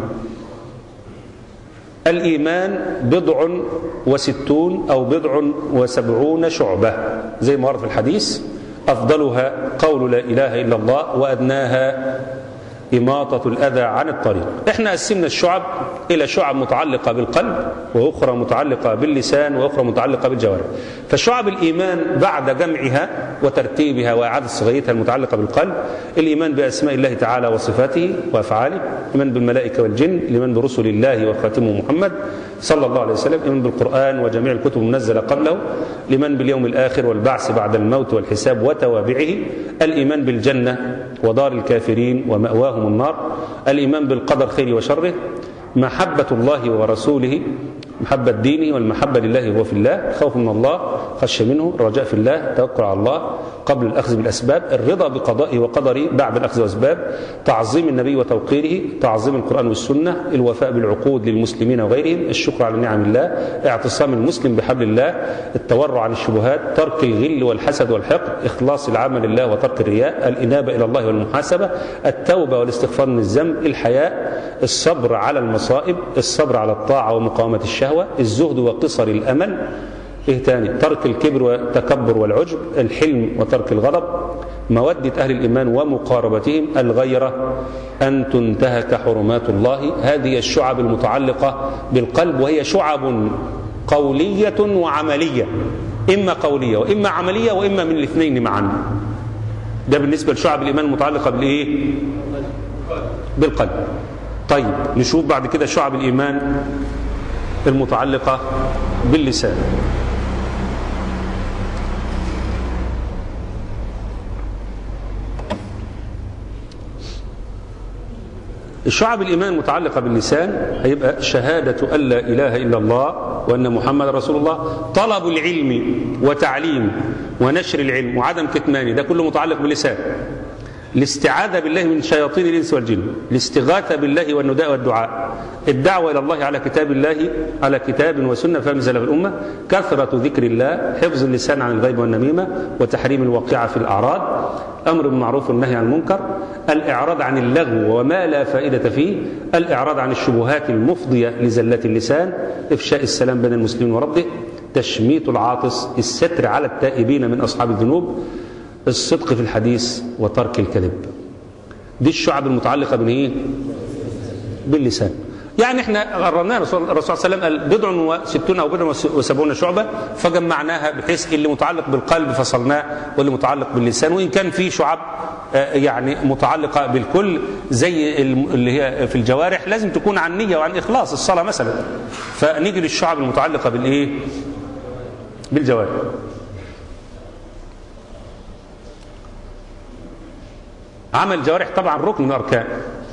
الإيمان بضع وستون أو بضع وسبعون شعبة زي ما ورد في الحديث أفضلها قول لا إله إلا الله وأدناها إماطة الأذى عن الطريق إحنا قسمنا الشعب إلى شعب متعلقة بالقلب وأخرى متعلقة باللسان وأخرى متعلقة بالجوارح فشعب الإيمان بعد جمعها وترتيبها وإعادة صغيرتها المتعلقة بالقلب الإيمان بأسماء الله تعالى وصفاته وأفعاله الإيمان بالملائكة والجن الإيمان برسل الله وخاتمه محمد صلى الله عليه وسلم الإيمان بالقرآن وجميع الكتب المنزلة قبله الإيمان باليوم الآخر والبعث بعد الموت والحساب وتوابعه الإيمان بالجنة ودار الكافرين ومأواهم النار الإيمان بالقدر خير وشره محبة الله ورسوله محبة دينه والمحبة لله هو في الله خوف من الله خشية منه الرجاء في الله توكل على الله قبل الأخذ بالأسباب الرضا بقضائه وقدره بعد الأخذ بالأسباب تعظيم النبي وتوقيره تعظيم القرآن والسنة الوفاء بالعقود للمسلمين وغيرهم الشكر على نعم الله اعتصام المسلم بحبل الله التورع عن الشبهات ترك الغل والحسد والحقد إخلاص العمل لله وترك الرياء الإنابة إلى الله والمحاسبة التوبة والاستغفار من الذنب الحياء الصبر على المصائب الصبر على الطاعة ومقاومة الشهوة الزهد وقصر الأمل ايه تاني ترك الكبر والتكبر والعجب الحلم وترك الغضب مودة أهل الإيمان ومقاربتهم الغيرة أن تنتهك حرمات الله هذه الشعب المتعلقة بالقلب وهي شعب قولية وعملية إما قولية وإما عملية وإما من الاثنين معا ده بالنسبة لشعب الإيمان المتعلقة بالإيه بالقلب طيب نشوف بعد كده شعب الإيمان المتعلقة باللسان الشعب الإيمان المتعلقة باللسان هيبقى شهادة أن لا إله إلا الله وأن محمد رسول الله طلب العلم وتعليم ونشر العلم وعدم كتمانه ده كله متعلق باللسان الاستعاذة بالله من شياطين الإنس والجن الاستغاثة بالله والنداء والدعاء الدعوة إلى الله على كتاب الله على كتاب وسنة فهم سلف الأمة كثرة ذكر الله حفظ اللسان عن الغيب والنميمة وتحريم الواقعة في الأعراض أمر بالمعروف والنهي عن المنكر الإعراض عن اللغو وما لا فائدة فيه الإعراض عن الشبهات المفضية لزلات اللسان إفشاء السلام بين المسلمين وربه تشميت العاطس الستر على التائبين من أصحاب الذنوب الصدق في الحديث وترك الكذب دي الشعب المتعلقة بالايه باللسان يعني احنا قررناها الرسول الرسول صلى الله عليه وسلم قال بضع وستون او بضع وسبعون شعبه فجمعناها بحيث اللي متعلق بالقلب فصلناه واللي متعلق باللسان وان كان في شعب يعني متعلقه بالكل زي اللي هي في الجوارح لازم تكون عن نيه وعن اخلاص الصلاه مثلا فنيجي للشعب المتعلقه بالايه بالجوارح عمل جوارح طبعا ركن من الاركان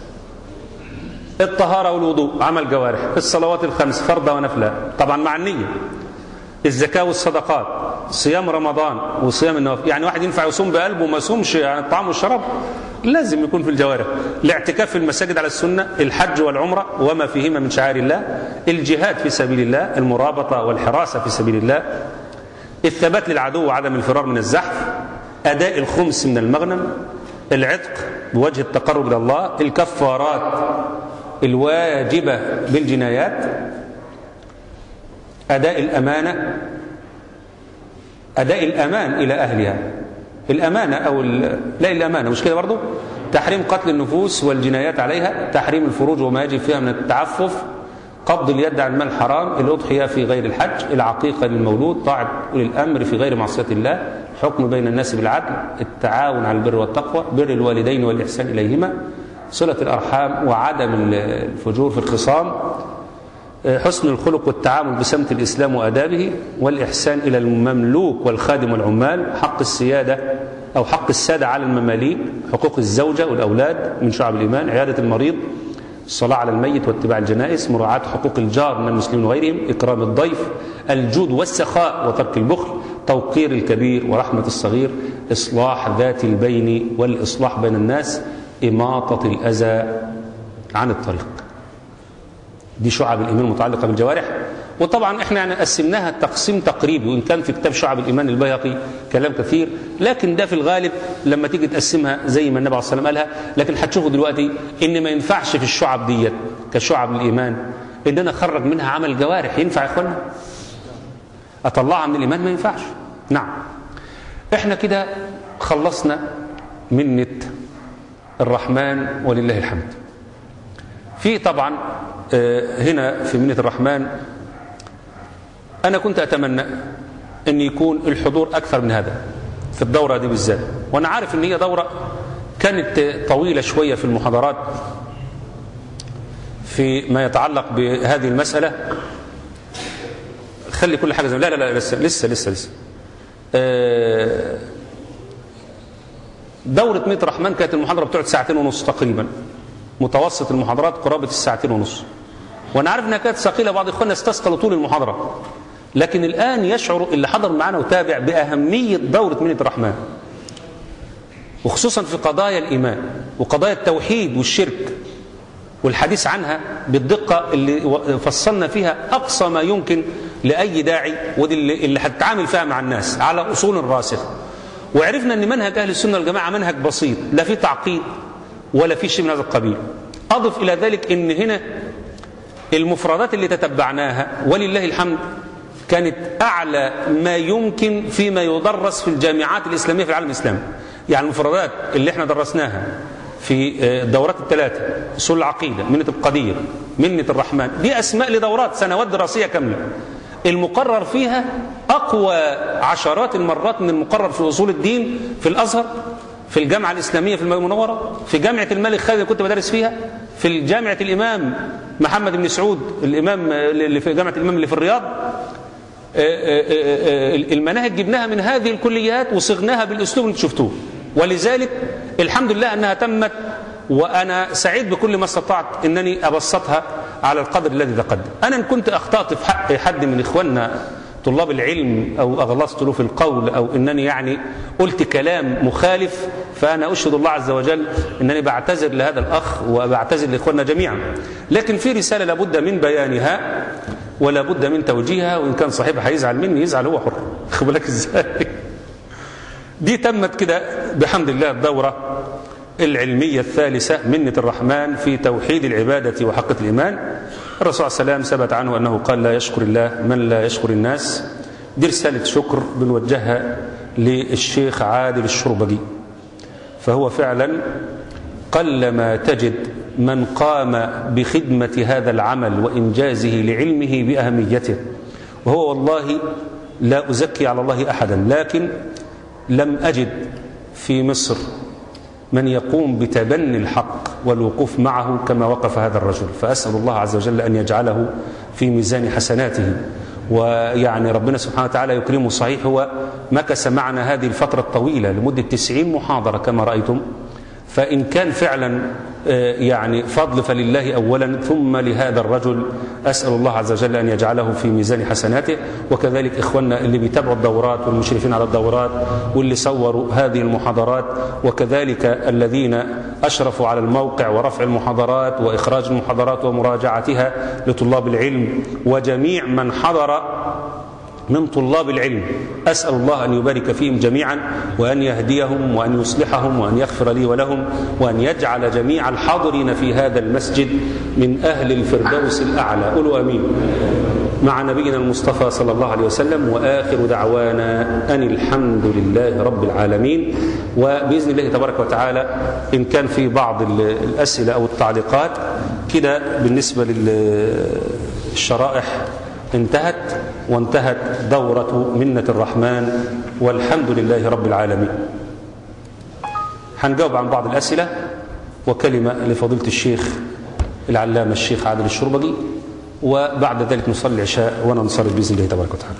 الطهارة والوضوء عمل جوارح الصلوات الخمس فرضة ونفلة طبعا مع النية الزكاة والصدقات صيام رمضان وصيام النوافل يعني واحد ينفع يصوم بقلبه وما يصومش عن يعني الطعام والشراب لازم يكون في الجوارح الاعتكاف في المساجد على السنة الحج والعمرة وما فيهما من شعائر الله الجهاد في سبيل الله المرابطة والحراسة في سبيل الله الثبات للعدو وعدم الفرار من الزحف أداء الخمس من المغنم العتق بوجه التقرب إلى الله الكفارات الواجبة بالجنايات أداء الأمانة أداء الأمان إلى أهلها الأمانة أو لا الأمانة مش كده برضو تحريم قتل النفوس والجنايات عليها تحريم الفروج وما يجب فيها من التعفف قبض اليد عن المال الحرام الأضحية في غير الحج العقيقة للمولود طاعة أولي الأمر في غير معصية الله حكم بين الناس بالعدل التعاون على البر والتقوى بر الوالدين والإحسان إليهما صلة الأرحام وعدم الفجور في الخصام حسن الخلق والتعامل بسمت الإسلام وأدابه والإحسان إلى المملوك والخادم والعمال حق السيادة أو حق السادة على المماليك حقوق الزوجة والأولاد من شعب الإيمان عيادة المريض الصلاة على الميت واتباع الجنائز مراعاة حقوق الجار من المسلمين وغيرهم إكرام الضيف الجود والسخاء وترك البخل توقير الكبير ورحمة الصغير إصلاح ذات البين والإصلاح بين الناس إماطة الأذى عن الطريق دي شعب الإيمان المتعلقة بالجوارح وطبعا احنا يعني قسمناها تقسيم تقريبي وإن كان في كتاب شعب الإيمان البيهقي كلام كثير لكن ده في الغالب لما تيجي تقسمها زي ما النبي عليه الصلاة والسلام قالها لكن هتشوفوا دلوقتي إن ما ينفعش في الشعب ديت كشعب الإيمان إن أنا أخرج منها عمل جوارح ينفع يا إخوانا أطلعها من الإيمان ما ينفعش نعم احنا كده خلصنا منة الرحمن ولله الحمد في طبعا هنا في منة الرحمن أنا كنت أتمنى أن يكون الحضور أكثر من هذا في الدورة دي بالذات وأنا عارف أن هي دورة كانت طويلة شوية في المحاضرات في ما يتعلق بهذه المسألة خلي كل حاجة زي لا لا لا لسه لسه لسه, لسه. دورة ميت رحمن كانت المحاضرة بتقعد ساعتين ونص تقريبا متوسط المحاضرات قرابة الساعتين ونص وانا عارف انها كانت ثقيلة بعض اخواننا استثقلوا طول المحاضرة لكن الآن يشعر اللي حضر معنا وتابع بأهمية دورة منة الرحمن وخصوصا في قضايا الإيمان وقضايا التوحيد والشرك والحديث عنها بالدقة اللي فصلنا فيها أقصى ما يمكن لأي داعي ودي اللي, اللي هتتعامل فيها مع الناس على أصول راسخة وعرفنا أن منهج أهل السنة والجماعة منهج بسيط لا في تعقيد ولا في شيء من هذا القبيل أضف إلى ذلك أن هنا المفردات اللي تتبعناها ولله الحمد كانت أعلى ما يمكن فيما يدرس في الجامعات الإسلامية في العالم الإسلامي يعني المفردات اللي احنا درسناها في الدورات الثلاثة أصول العقيدة منة القدير منة الرحمن دي أسماء لدورات سنوات دراسية كاملة المقرر فيها أقوى عشرات المرات من المقرر في أصول الدين في الأزهر في الجامعة الإسلامية في المدينة المنورة في جامعة الملك خالد اللي كنت بدرس فيها في جامعة الإمام محمد بن سعود الإمام اللي في جامعة الإمام اللي في الرياض المناهج جبناها من هذه الكليات وصغناها بالأسلوب اللي شفتوه ولذلك الحمد لله أنها تمت وأنا سعيد بكل ما استطعت أنني أبسطها على القدر الذي تقدم أنا إن كنت أخطأت في حق حد من إخواننا طلاب العلم أو أغلظت له في القول أو أنني يعني قلت كلام مخالف فأنا أشهد الله عز وجل أنني بعتذر لهذا الأخ وبعتذر لإخواننا جميعا لكن في رسالة لابد من بيانها ولا بد من توجيهها وإن كان صاحبها هيزعل مني يزعل هو حر خد بالك إزاي دي تمت كده بحمد الله الدورة العلمية الثالثة منة الرحمن في توحيد العبادة وحقة الإيمان الرسول صلى الله عليه وسلم ثبت عنه أنه قال لا يشكر الله من لا يشكر الناس دي رسالة شكر بنوجهها للشيخ عادل الشربجي فهو فعلا قلما تجد من قام بخدمة هذا العمل وإنجازه لعلمه بأهميته وهو والله لا أزكي على الله أحدا لكن لم أجد في مصر من يقوم بتبني الحق والوقوف معه كما وقف هذا الرجل فأسأل الله عز وجل أن يجعله في ميزان حسناته ويعني ربنا سبحانه وتعالى يكرمه صحيح هو مكث معنا هذه الفترة الطويلة لمدة 90 محاضرة كما رأيتم فإن كان فعلا يعني فضل فلله أولا ثم لهذا الرجل أسأل الله عز وجل أن يجعله في ميزان حسناته وكذلك إخواننا اللي بيتابعوا الدورات والمشرفين على الدورات واللي صوروا هذه المحاضرات وكذلك الذين أشرفوا على الموقع ورفع المحاضرات وإخراج المحاضرات ومراجعتها لطلاب العلم وجميع من حضر من طلاب العلم أسأل الله أن يبارك فيهم جميعا وأن يهديهم وأن يصلحهم وأن يغفر لي ولهم وأن يجعل جميع الحاضرين في هذا المسجد من أهل الفردوس الأعلى قولوا أمين مع نبينا المصطفى صلى الله عليه وسلم وآخر دعوانا أن الحمد لله رب العالمين وبإذن الله تبارك وتعالى إن كان في بعض الأسئلة أو التعليقات كده بالنسبة للشرائح انتهت وانتهت دورة منة الرحمن والحمد لله رب العالمين هنجاوب عن بعض الأسئلة وكلمة لفضيلة الشيخ العلامة الشيخ عادل الشربجي وبعد ذلك نصلي العشاء وننصرف بإذن الله تبارك وتعالى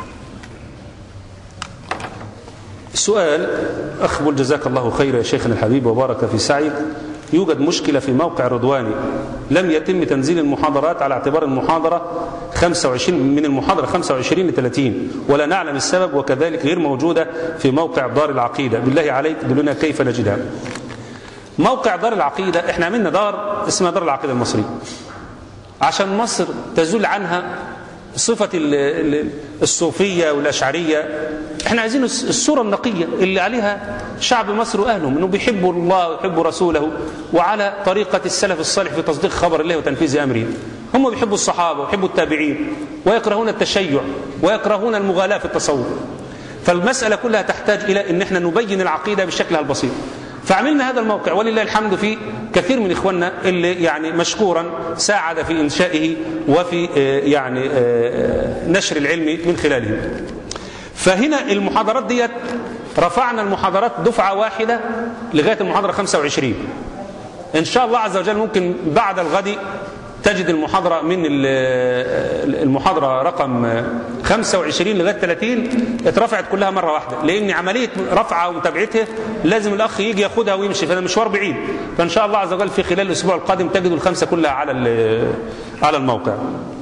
سؤال أخبر جزاك الله خير يا شيخنا الحبيب وبارك في سعيك يوجد مشكلة في موقع رضواني لم يتم تنزيل المحاضرات على اعتبار المحاضرة 25 من المحاضرة 25 ل 30 ولا نعلم السبب وكذلك غير موجودة في موقع دار العقيدة بالله عليك دلنا كيف نجدها موقع دار العقيدة احنا عملنا دار اسمها دار العقيدة المصرية عشان مصر تزول عنها صفة الصوفية والأشعرية احنا عايزين الصورة النقية اللي عليها شعب مصر وأهلهم انه بيحبوا الله ويحبوا رسوله وعلى طريقة السلف الصالح في تصديق خبر الله وتنفيذ أمره هم بيحبوا الصحابة ويحبوا التابعين ويكرهون التشيع ويكرهون المغالاة في التصوف فالمسألة كلها تحتاج إلى أن احنا نبين العقيدة بشكلها البسيط فعملنا هذا الموقع ولله الحمد في كثير من إخواننا اللي يعني مشكورا ساعد في إنشائه وفي يعني نشر العلم من خلاله فهنا المحاضرات ديت رفعنا المحاضرات دفعة واحدة لغاية المحاضرة 25 إن شاء الله عز وجل ممكن بعد الغد تجد المحاضرة من المحاضرة رقم 25 لغاية 30 اترفعت كلها مرة واحدة لأن عملية رفعها ومتابعتها لازم الأخ يجي ياخدها ويمشي فده مشوار بعيد فإن شاء الله عز وجل في خلال الأسبوع القادم تجد الخمسة كلها على على الموقع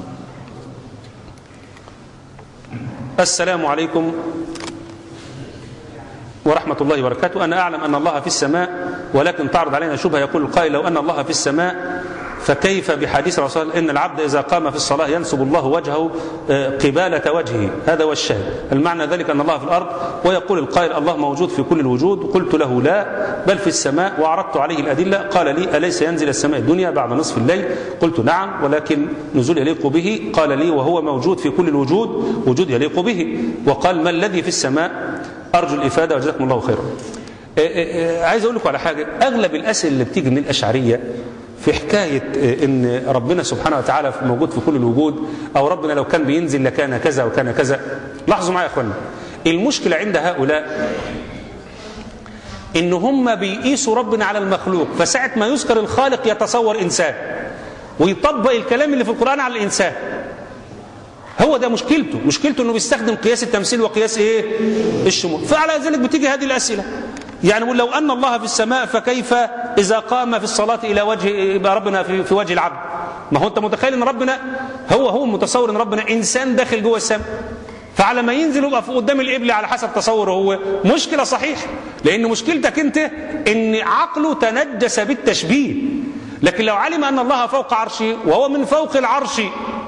السلام عليكم ورحمة الله وبركاته أنا أعلم أن الله في السماء ولكن تعرض علينا شبهة يقول القائل لو أن الله في السماء فكيف بحديث الرسول إن العبد إذا قام في الصلاة ينسب الله وجهه قبالة وجهه هذا هو الشاهد المعنى ذلك أن الله في الأرض ويقول القائل الله موجود في كل الوجود قلت له لا بل في السماء وعرضت عليه الأدلة قال لي أليس ينزل السماء الدنيا بعد نصف الليل قلت نعم ولكن نزول يليق به قال لي وهو موجود في كل الوجود وجود يليق به وقال ما الذي في السماء أرجو الإفادة وجزاكم الله خيرا عايز أقول لكم على حاجة أغلب الأسئلة اللي بتيجي من الأشعرية في حكاية ان ربنا سبحانه وتعالى موجود في كل الوجود او ربنا لو كان بينزل لكان كذا وكان كذا لاحظوا معايا يا اخوانا المشكلة عند هؤلاء ان هم بيقيسوا ربنا على المخلوق فساعة ما يذكر الخالق يتصور انسان ويطبق الكلام اللي في القرآن على الانسان هو ده مشكلته مشكلته انه بيستخدم قياس التمثيل وقياس ايه الشمول فعلى ذلك بتيجي هذه الاسئله يعني يقول لو أن الله في السماء فكيف إذا قام في الصلاة إلى وجه يبقى ربنا في, في وجه العبد ما هو أنت متخيل أن ربنا هو هو متصور أن ربنا إنسان داخل جوه السماء فعلى ما ينزل يبقى قدام القبلة على حسب تصوره هو مشكلة صحيح لأن مشكلتك أنت أن عقله تنجس بالتشبيه لكن لو علم أن الله فوق عرشه وهو من فوق العرش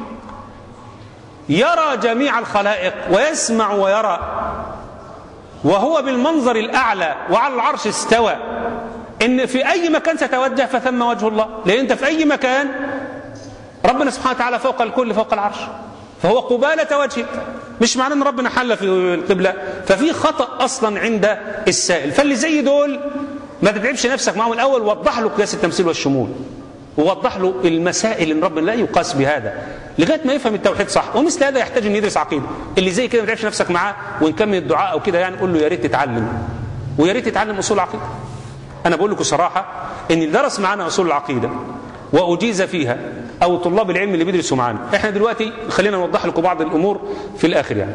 يرى جميع الخلائق ويسمع ويرى وهو بالمنظر الأعلى وعلى العرش استوى إن في أي مكان ستوجه فثم وجه الله لأن أنت في أي مكان ربنا سبحانه وتعالى فوق الكل فوق العرش فهو قبالة وجهك مش معناه ان ربنا حل في القبله ففي خطا اصلا عند السائل فاللي زي دول ما تتعبش نفسك معهم الاول وضح له قياس التمثيل والشمول ووضح له المسائل ان ربنا لا يقاس بهذا لغايه ما يفهم التوحيد صح ومثل هذا يحتاج ان يدرس عقيده اللي زي كده ما تتعبش نفسك معاه ونكمل الدعاء او كده يعني قول له يا ريت تتعلم ويا ريت تتعلم اصول العقيده انا بقول لكم صراحه ان اللي درس معانا اصول العقيده واجيز فيها او طلاب العلم اللي بيدرسوا معانا احنا دلوقتي خلينا نوضح لكم بعض الامور في الاخر يعني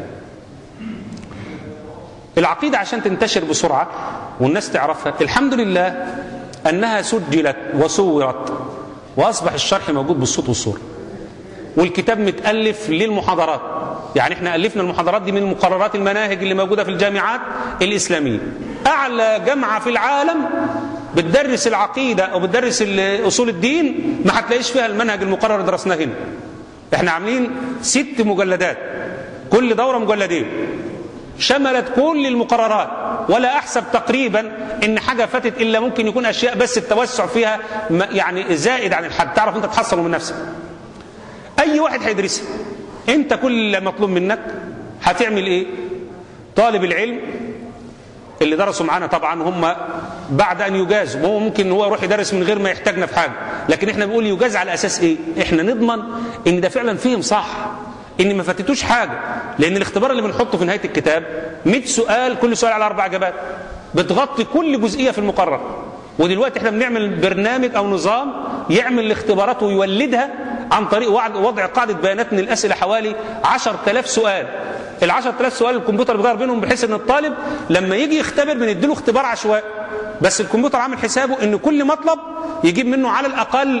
العقيده عشان تنتشر بسرعه والناس تعرفها الحمد لله انها سجلت وصورت واصبح الشرح موجود بالصوت والصوره والكتاب متالف للمحاضرات يعني احنا الفنا المحاضرات دي من مقررات المناهج اللي موجوده في الجامعات الاسلاميه اعلى جامعه في العالم بتدرس العقيده او بتدرس اصول الدين ما هتلاقيش فيها المنهج المقرر اللي درسناه هنا احنا عاملين ست مجلدات كل دوره مجلدين شملت كل المقررات ولا احسب تقريبا ان حاجه فاتت الا ممكن يكون اشياء بس التوسع فيها يعني زائد عن الحد تعرف انت تحصله من نفسك اي واحد هيدرسها انت كل مطلوب منك هتعمل ايه طالب العلم اللي درسوا معانا طبعا هم بعد ان يجازوا هو ممكن هو يروح يدرس من غير ما يحتاجنا في حاجه لكن احنا بنقول يجاز على اساس ايه احنا نضمن ان ده فعلا فهم صح ان ما فاتتوش حاجه لان الاختبار اللي بنحطه في نهايه الكتاب 100 سؤال كل سؤال على اربع اجابات بتغطي كل جزئيه في المقرر ودلوقتي احنا بنعمل برنامج او نظام يعمل الاختبارات ويولدها عن طريق وضع قاعده بيانات من الاسئله حوالي 10000 سؤال ال 10000 سؤال الكمبيوتر بيغير بينهم بحيث ان الطالب لما يجي يختبر بنديله اختبار عشوائي بس الكمبيوتر عامل حسابه ان كل مطلب يجيب منه على الاقل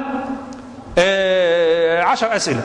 10 اسئله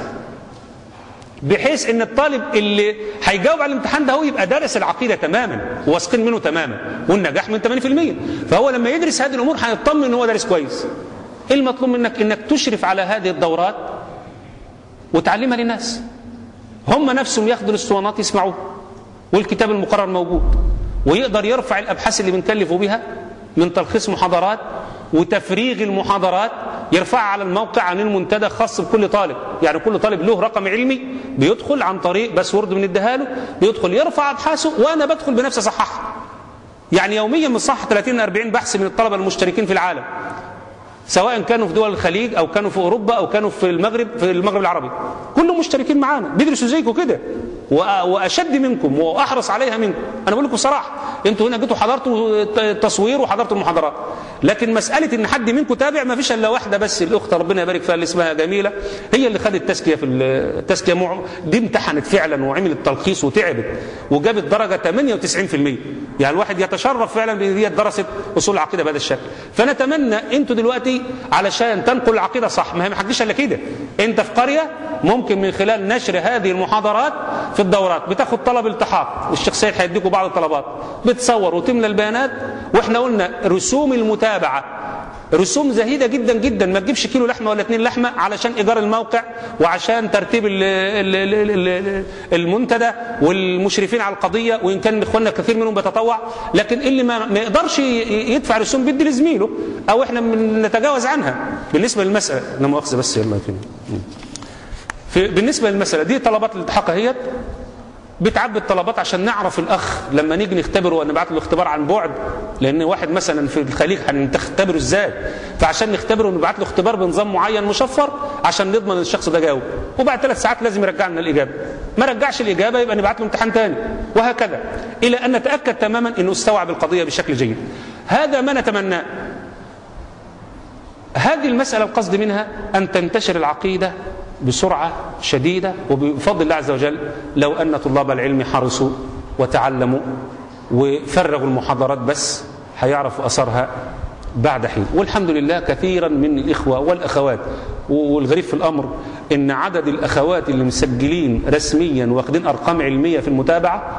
بحيث ان الطالب اللي هيجاوب على الامتحان ده هو يبقى دارس العقيده تماما وواثقين منه تماما والنجاح من 80% فهو لما يدرس هذه الامور هيطمن ان هو دارس كويس ايه المطلوب منك انك تشرف على هذه الدورات وتعلمها للناس هم نفسهم ياخدوا الاسطوانات يسمعوها والكتاب المقرر موجود ويقدر يرفع الابحاث اللي بنكلفه بها من تلخيص محاضرات وتفريغ المحاضرات يرفعها على الموقع عن المنتدى خاص بكل طالب يعني كل طالب له رقم علمي بيدخل عن طريق باسورد بنديها له بيدخل يرفع ابحاثه وانا بدخل بنفسي اصححها يعني يوميا بنصحح 30 40 بحث من الطلبه المشتركين في العالم سواء كانوا في دول الخليج او كانوا في اوروبا او كانوا في المغرب في المغرب العربي كلهم مشتركين معانا بيدرسوا زيكم كده واشد منكم واحرص عليها منكم انا بقول لكم صراحه انتوا هنا جيتوا حضرتوا التصوير وحضرتوا المحاضرات لكن مساله ان حد منكم تابع ما فيش الا واحده بس الاخت ربنا يبارك فيها اللي اسمها جميله هي اللي خدت التزكيه في التزكيه مع... دي امتحنت فعلا وعملت تلخيص وتعبت وجابت درجه 98% يعني الواحد يتشرف فعلا بان هي درست اصول العقيده بهذا الشكل فنتمنى انتوا دلوقتي علشان تنقل العقيده صح ما هي ما حدش الا كده انت في قريه ممكن من خلال نشر هذه المحاضرات في الدورات بتاخد طلب التحاق الشيخ سيد هيديكوا بعض الطلبات بتصور وتملى البيانات واحنا قلنا رسوم المتابعه رسوم زهيده جدا جدا ما تجيبش كيلو لحمه ولا اتنين لحمه علشان ايجار الموقع وعشان ترتيب ال ال ال المنتدى والمشرفين على القضيه وان كان اخواننا كثير منهم بيتطوع لكن اللي ما, ما يقدرش يدفع رسوم بيدي لزميله او احنا نتجاوز عنها بالنسبه للمساله لا مؤاخذه بس يلا فينا في بالنسبه للمساله دي طلبات الالتحاق اهيت بتعبي الطلبات عشان نعرف الاخ لما نيجي نختبره ونبعت له اختبار عن بعد لان واحد مثلا في الخليج هنختبره ازاي فعشان نختبره ونبعت له اختبار بنظام معين مشفر عشان نضمن ان الشخص ده جاوب وبعد ثلاث ساعات لازم يرجع لنا الاجابه ما رجعش الاجابه يبقى نبعت له امتحان ثاني وهكذا الى ان نتاكد تماما انه استوعب القضيه بشكل جيد هذا ما نتمناه هذه المساله القصد منها ان تنتشر العقيده بسرعة شديدة وبفضل الله عز وجل لو أن طلاب العلم حرصوا وتعلموا وفرغوا المحاضرات بس هيعرفوا أثرها بعد حين والحمد لله كثيرا من الإخوة والأخوات والغريب في الأمر إن عدد الأخوات اللي مسجلين رسميا واخدين أرقام علمية في المتابعة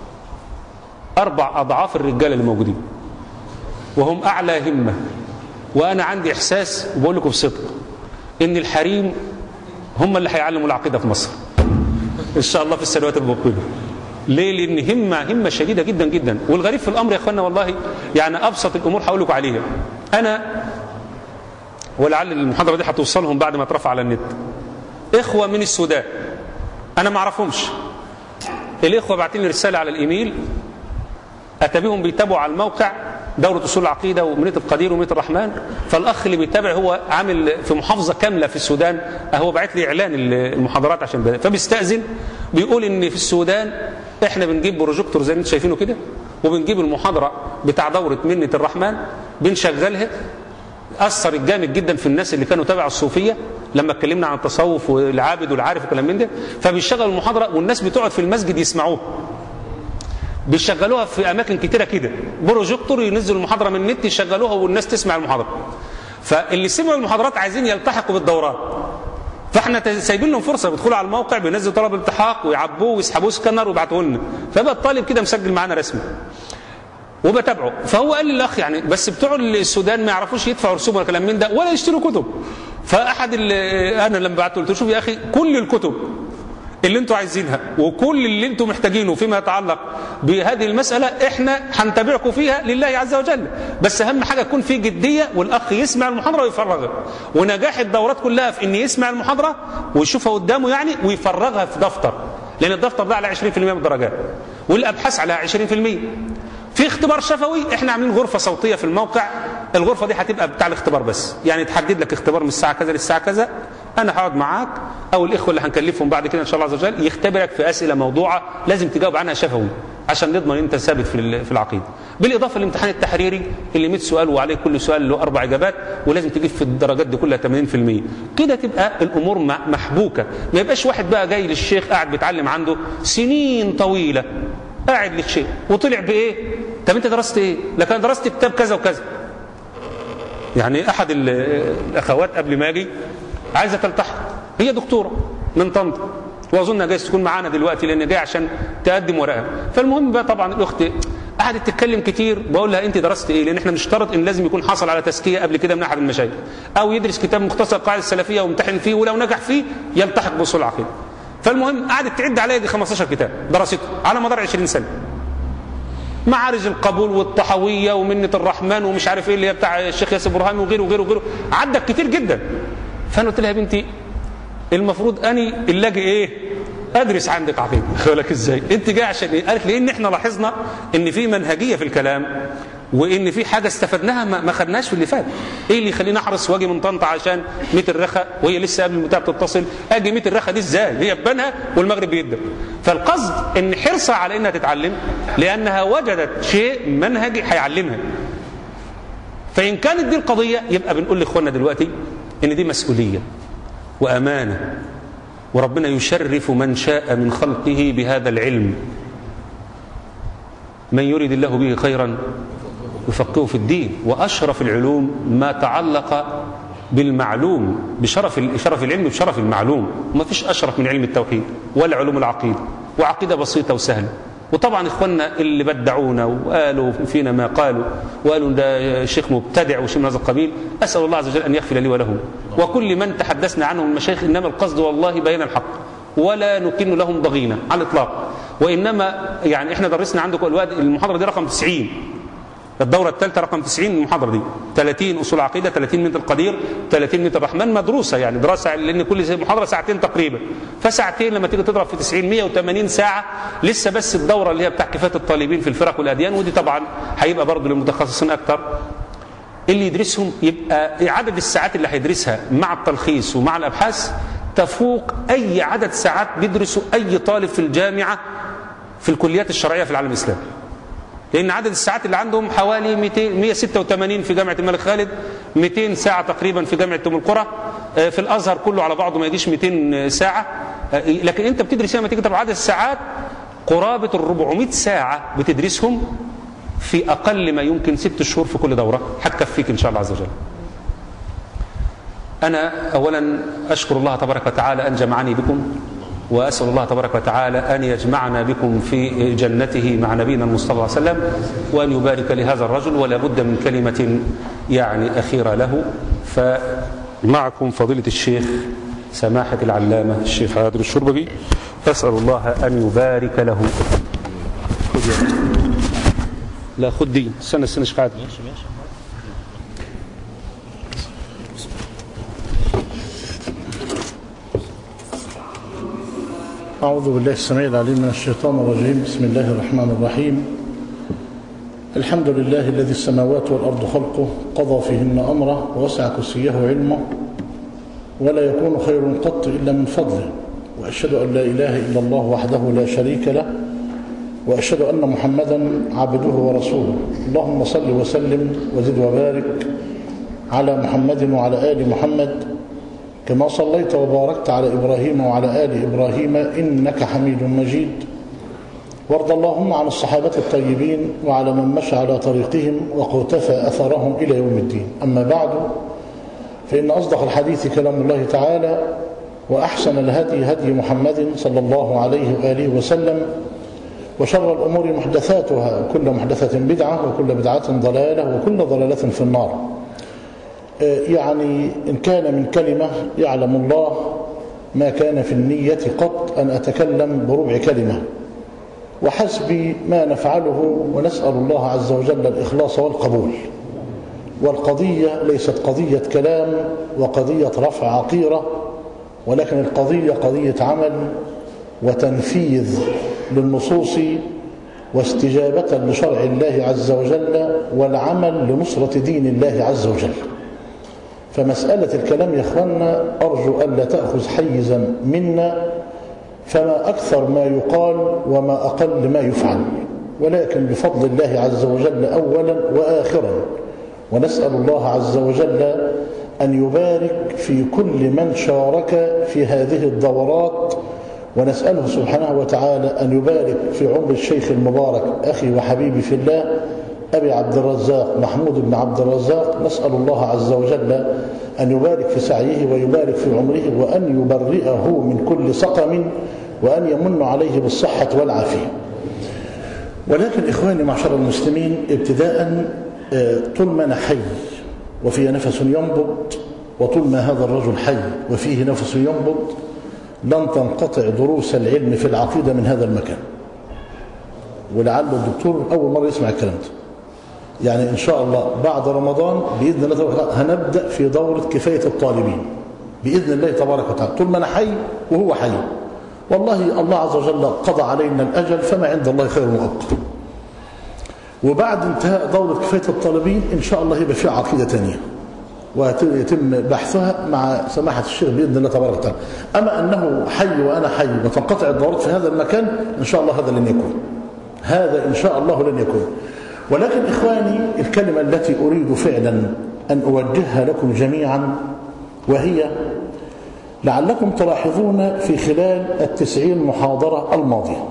أربع أضعاف الرجال اللي موجودين وهم أعلى همة وأنا عندي إحساس وبقول لكم بصدق إن الحريم هم اللي هيعلموا العقيدة في مصر إن شاء الله في السنوات المقبلة ليه لأن همة همة شديدة جدا جدا والغريب في الأمر يا أخوانا والله يعني أبسط الأمور هقول لكم عليها أنا ولعل المحاضرة دي هتوصلهم بعد ما ترفع على النت إخوة من السودان أنا ما أعرفهمش الإخوة باعتين لي رسالة على الإيميل أتى بهم بيتابعوا على الموقع دورة أصول العقيدة ومنية القدير ومنية الرحمن فالأخ اللي بيتابع هو عامل في محافظة كاملة في السودان هو باعت لي إعلان المحاضرات عشان بدأ فبيستأذن بيقول إن في السودان إحنا بنجيب بروجيكتور زي ما انتم شايفينه كده وبنجيب المحاضرة بتاع دورة منة الرحمن بنشغلها أثر جامد جدا في الناس اللي كانوا تبع الصوفية لما اتكلمنا عن التصوف والعابد والعارف وكلام من ده فبيشغل المحاضرة والناس بتقعد في المسجد يسمعوه بيشغلوها في اماكن كتيره كده بروجيكتور ينزلوا المحاضره من النت يشغلوها والناس تسمع المحاضره فاللي سمعوا المحاضرات عايزين يلتحقوا بالدورات فاحنا سايبين لهم فرصه بيدخلوا على الموقع بينزلوا طلب التحاق ويعبوه ويسحبوه سكانر ويبعتوه لنا فبقى الطالب كده مسجل معانا رسمي وبتابعه فهو قال لي الاخ يعني بس بتوع السودان ما يعرفوش يدفعوا رسوم ولا كلام من ده ولا يشتروا كتب فاحد اللي انا لما بعته قلت له شوف يا اخي كل الكتب اللي انتوا عايزينها وكل اللي انتوا محتاجينه فيما يتعلق بهذه المسألة احنا هنتابعكم فيها لله عز وجل بس اهم حاجة تكون في جدية والاخ يسمع المحاضرة ويفرغها ونجاح الدورات كلها في ان يسمع المحاضرة ويشوفها قدامه يعني ويفرغها في دفتر لان الدفتر ده على 20% من الدرجات والابحاث على 20% في اختبار شفوي احنا عاملين غرفة صوتية في الموقع الغرفة دي هتبقى بتاع الاختبار بس يعني تحدد لك اختبار من الساعة كذا للساعة كذا انا هقعد معاك او الاخوه اللي هنكلفهم بعد كده ان شاء الله عز وجل يختبرك في اسئله موضوعه لازم تجاوب عنها شفوي عشان نضمن انت ثابت في في العقيده بالاضافه للامتحان التحريري اللي 100 سؤال وعليه كل سؤال له اربع اجابات ولازم تجيب في الدرجات دي كلها 80% كده تبقى الامور محبوكه ما يبقاش واحد بقى جاي للشيخ قاعد بيتعلم عنده سنين طويله قاعد للشيخ وطلع بايه طب انت درست ايه لكن انا درست كتاب كذا وكذا يعني احد الاخوات قبل ما اجي عايزه تلتحق هي دكتوره من طنطا واظن جايز تكون معانا دلوقتي لان جاي عشان تقدم ورقها فالمهم بقى طبعا الاخت قعدت تتكلم كتير بقول لها انت درست ايه لان احنا بنشترط ان لازم يكون حصل على تزكيه قبل كده من احد المشايخ او يدرس كتاب مختصر قاعده السلفيه ويمتحن فيه ولو نجح فيه يلتحق باصول العقيده فالمهم قعدت تعد عليا دي 15 كتاب درسته على مدار 20 سنه معارج القبول والطحوية ومنة الرحمن ومش عارف ايه اللي هي بتاع الشيخ ياسر برهامي وغيره وغيره وغيره عدت كتير جدا فانا قلت لها يا بنتي المفروض اني اللي اجي ايه ادرس عندك عقيده لك ازاي انت جاي عشان ايه قالت لان احنا لاحظنا ان في منهجيه في الكلام وان في حاجه استفدناها ما خدناش في اللي فات ايه اللي يخليني احرص واجي من طنطا عشان ميت الرخا وهي لسه قبل المتابعه بتتصل اجي ميت الرخا دي ازاي هي بنها والمغرب بيدر فالقصد ان حرصها على انها تتعلم لانها وجدت شيء منهجي هيعلمها فان كانت دي القضيه يبقى بنقول لاخواننا دلوقتي ان دي مسؤوليه وامانه وربنا يشرف من شاء من خلقه بهذا العلم من يريد الله به خيرا يفقهه في الدين واشرف العلوم ما تعلق بالمعلوم بشرف شرف العلم بشرف المعلوم وما فيش اشرف من علم التوحيد ولا علوم العقيده وعقيده بسيطه وسهله وطبعا اخواننا اللي بدعونا وقالوا فينا ما قالوا وقالوا ده شيخ مبتدع وشيء من هذا القبيل اسال الله عز وجل ان يغفر لي ولهم وكل من تحدثنا عنهم المشايخ انما القصد والله بين الحق ولا نكن لهم ضغينه على الاطلاق وانما يعني احنا درسنا عندكم الوقت المحاضره دي رقم 90 الدورة الثالثة رقم 90 المحاضرة دي 30 أصول عقيدة 30 من القدير 30 من الرحمن مدروسة يعني دراسة لأن كل محاضرة ساعتين تقريبا فساعتين لما تيجي تضرب في 90 180 ساعة لسه بس الدورة اللي هي بتاع كفاية الطالبين في الفرق والأديان ودي طبعا هيبقى برضه للمتخصصين أكتر اللي يدرسهم يبقى عدد الساعات اللي هيدرسها مع التلخيص ومع الأبحاث تفوق أي عدد ساعات بيدرسه أي طالب في الجامعة في الكليات الشرعية في العالم الإسلامي لأن عدد الساعات اللي عندهم حوالي 200 186 في جامعة الملك خالد 200 ساعة تقريبا في جامعة أم القرى في الأزهر كله على بعضه ما يجيش 200 ساعة لكن أنت بتدرس لما تيجي عدد الساعات قرابة ال 400 ساعة بتدرسهم في أقل ما يمكن ست شهور في كل دورة هتكفيك إن شاء الله عز وجل أنا أولا أشكر الله تبارك وتعالى أن جمعني بكم وأسأل الله تبارك وتعالى أن يجمعنا بكم في جنته مع نبينا المصطفى صلى الله عليه وسلم وأن يبارك لهذا الرجل ولا بد من كلمة يعني أخيرة له فمعكم فضيلة الشيخ سماحة العلامة الشيخ عادل الشربجي أسأل الله أن يبارك له خذ لا خذ دي استنى استنى شيخ عادل ماشي ماشي أعوذ بالله السميع العليم من الشيطان الرجيم بسم الله الرحمن الرحيم الحمد لله الذي السماوات والأرض خلقه قضى فيهن أمره ووسع كرسيه علمه ولا يكون خير قط إلا من فضله وأشهد أن لا إله إلا الله وحده لا شريك له وأشهد أن محمدا عبده ورسوله اللهم صل وسلم وزد وبارك على محمد وعلى آل محمد كما صليت وباركت على إبراهيم وعلى آل إبراهيم إنك حميد مجيد وارض اللهم عن الصحابة الطيبين وعلى من مشى على طريقهم وقتفى أثرهم إلى يوم الدين أما بعد فإن أصدق الحديث كلام الله تعالى وأحسن الهدي هدي محمد صلى الله عليه وآله وسلم وشر الأمور محدثاتها وكل محدثة بدعة وكل بدعة ضلالة وكل ضلالة في النار يعني إن كان من كلمة يعلم الله ما كان في النية قط أن أتكلم بربع كلمة وحسبي ما نفعله ونسأل الله عز وجل الإخلاص والقبول والقضية ليست قضية كلام وقضية رفع عقيرة ولكن القضية قضية عمل وتنفيذ للنصوص واستجابة لشرع الله عز وجل والعمل لنصرة دين الله عز وجل فمسألة الكلام يا أخوانا أرجو ألا تأخذ حيزا منا فما أكثر ما يقال وما أقل ما يفعل ولكن بفضل الله عز وجل أولا وآخرا ونسأل الله عز وجل أن يبارك في كل من شارك في هذه الدورات ونسأله سبحانه وتعالى أن يبارك في عمر الشيخ المبارك أخي وحبيبي في الله أبي عبد الرزاق محمود بن عبد الرزاق نسأل الله عز وجل أن يبارك في سعيه ويبارك في عمره وأن يبرئه من كل سقم وأن يمن عليه بالصحة والعافية ولكن إخواني معشر المسلمين ابتداء طول ما أنا حي وفي نفس ينبض وطول ما هذا الرجل حي وفيه نفس ينبض لن تنقطع دروس العلم في العقيدة من هذا المكان ولعل الدكتور أول مرة يسمع الكلام ده يعني إن شاء الله بعد رمضان بإذن الله تبارك هنبدأ في دورة كفاية الطالبين بإذن الله تبارك وتعالى طول ما أنا حي وهو حي والله الله عز وجل قضى علينا الأجل فما عند الله خير مؤقت وبعد انتهاء دورة كفاية الطالبين إن شاء الله يبقى في عقيدة ثانية ويتم بحثها مع سماحة الشيخ بإذن الله تبارك وتعالى أما أنه حي وأنا حي وتنقطع الدورات في هذا المكان إن شاء الله هذا لن يكون هذا إن شاء الله لن يكون ولكن إخواني الكلمة التي أريد فعلا أن أوجهها لكم جميعا وهي لعلكم تلاحظون في خلال التسعين محاضرة الماضية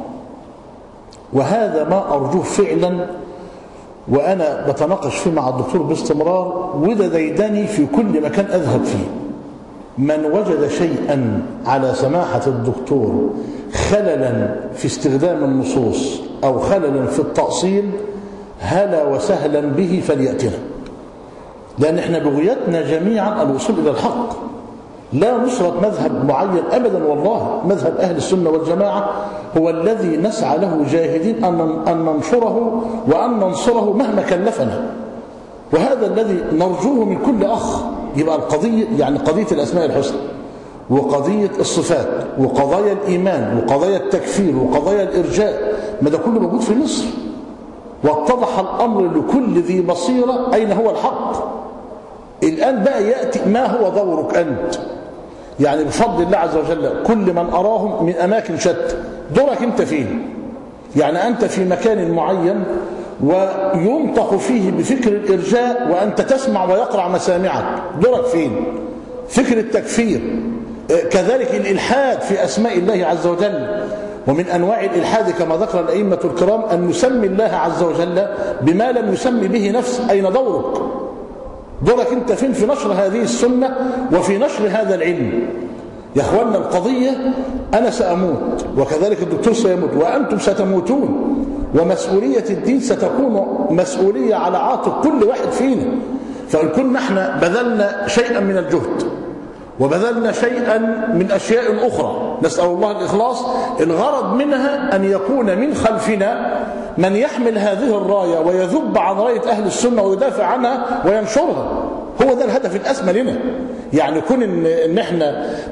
وهذا ما أرجوه فعلا وأنا بتناقش فيه مع الدكتور باستمرار وده ديدني في كل مكان أذهب فيه من وجد شيئا على سماحة الدكتور خللا في استخدام النصوص أو خللا في التأصيل هلا وسهلا به فليأتنا لأن احنا بغيتنا جميعا الوصول إلى الحق لا نصرة مذهب معين أبدا والله مذهب أهل السنة والجماعة هو الذي نسعى له جاهدين أن ننشره وأن ننصره مهما كلفنا وهذا الذي نرجوه من كل أخ يبقى القضية يعني قضية الأسماء الحسنى وقضية الصفات وقضايا الإيمان وقضايا التكفير وقضايا الإرجاء ما ده كله موجود في مصر واتضح الأمر لكل ذي بصيرة أين هو الحق الآن بقى يأتي ما هو دورك أنت يعني بفضل الله عز وجل كل من أراهم من أماكن شتى دورك أنت فين يعني أنت في مكان معين وينطق فيه بفكر الإرجاء وأنت تسمع ويقرع مسامعك دورك فين فكر التكفير كذلك الإلحاد في أسماء الله عز وجل ومن أنواع الإلحاد كما ذكر الأئمة الكرام أن نسمي الله عز وجل بما لم يسمي به نفس أين دورك دورك أنت فين في نشر هذه السنة وفي نشر هذا العلم يا أخوانا القضية أنا سأموت وكذلك الدكتور سيموت وأنتم ستموتون ومسؤولية الدين ستكون مسؤولية على عاتق كل واحد فينا فإن كنا احنا بذلنا شيئا من الجهد وبذلنا شيئا من أشياء أخرى نسأل الله الإخلاص الغرض منها أن يكون من خلفنا من يحمل هذه الراية ويذب عن راية أهل السنة ويدافع عنها وينشرها هو ده الهدف الأسمى لنا يعني كون إن, إن احنا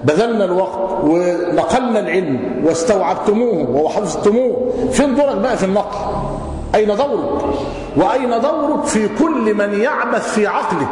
بذلنا الوقت ونقلنا العلم واستوعبتموه وحفظتموه فين دورك بقى في النقل أين دورك وأين دورك في كل من يعبث في عقلك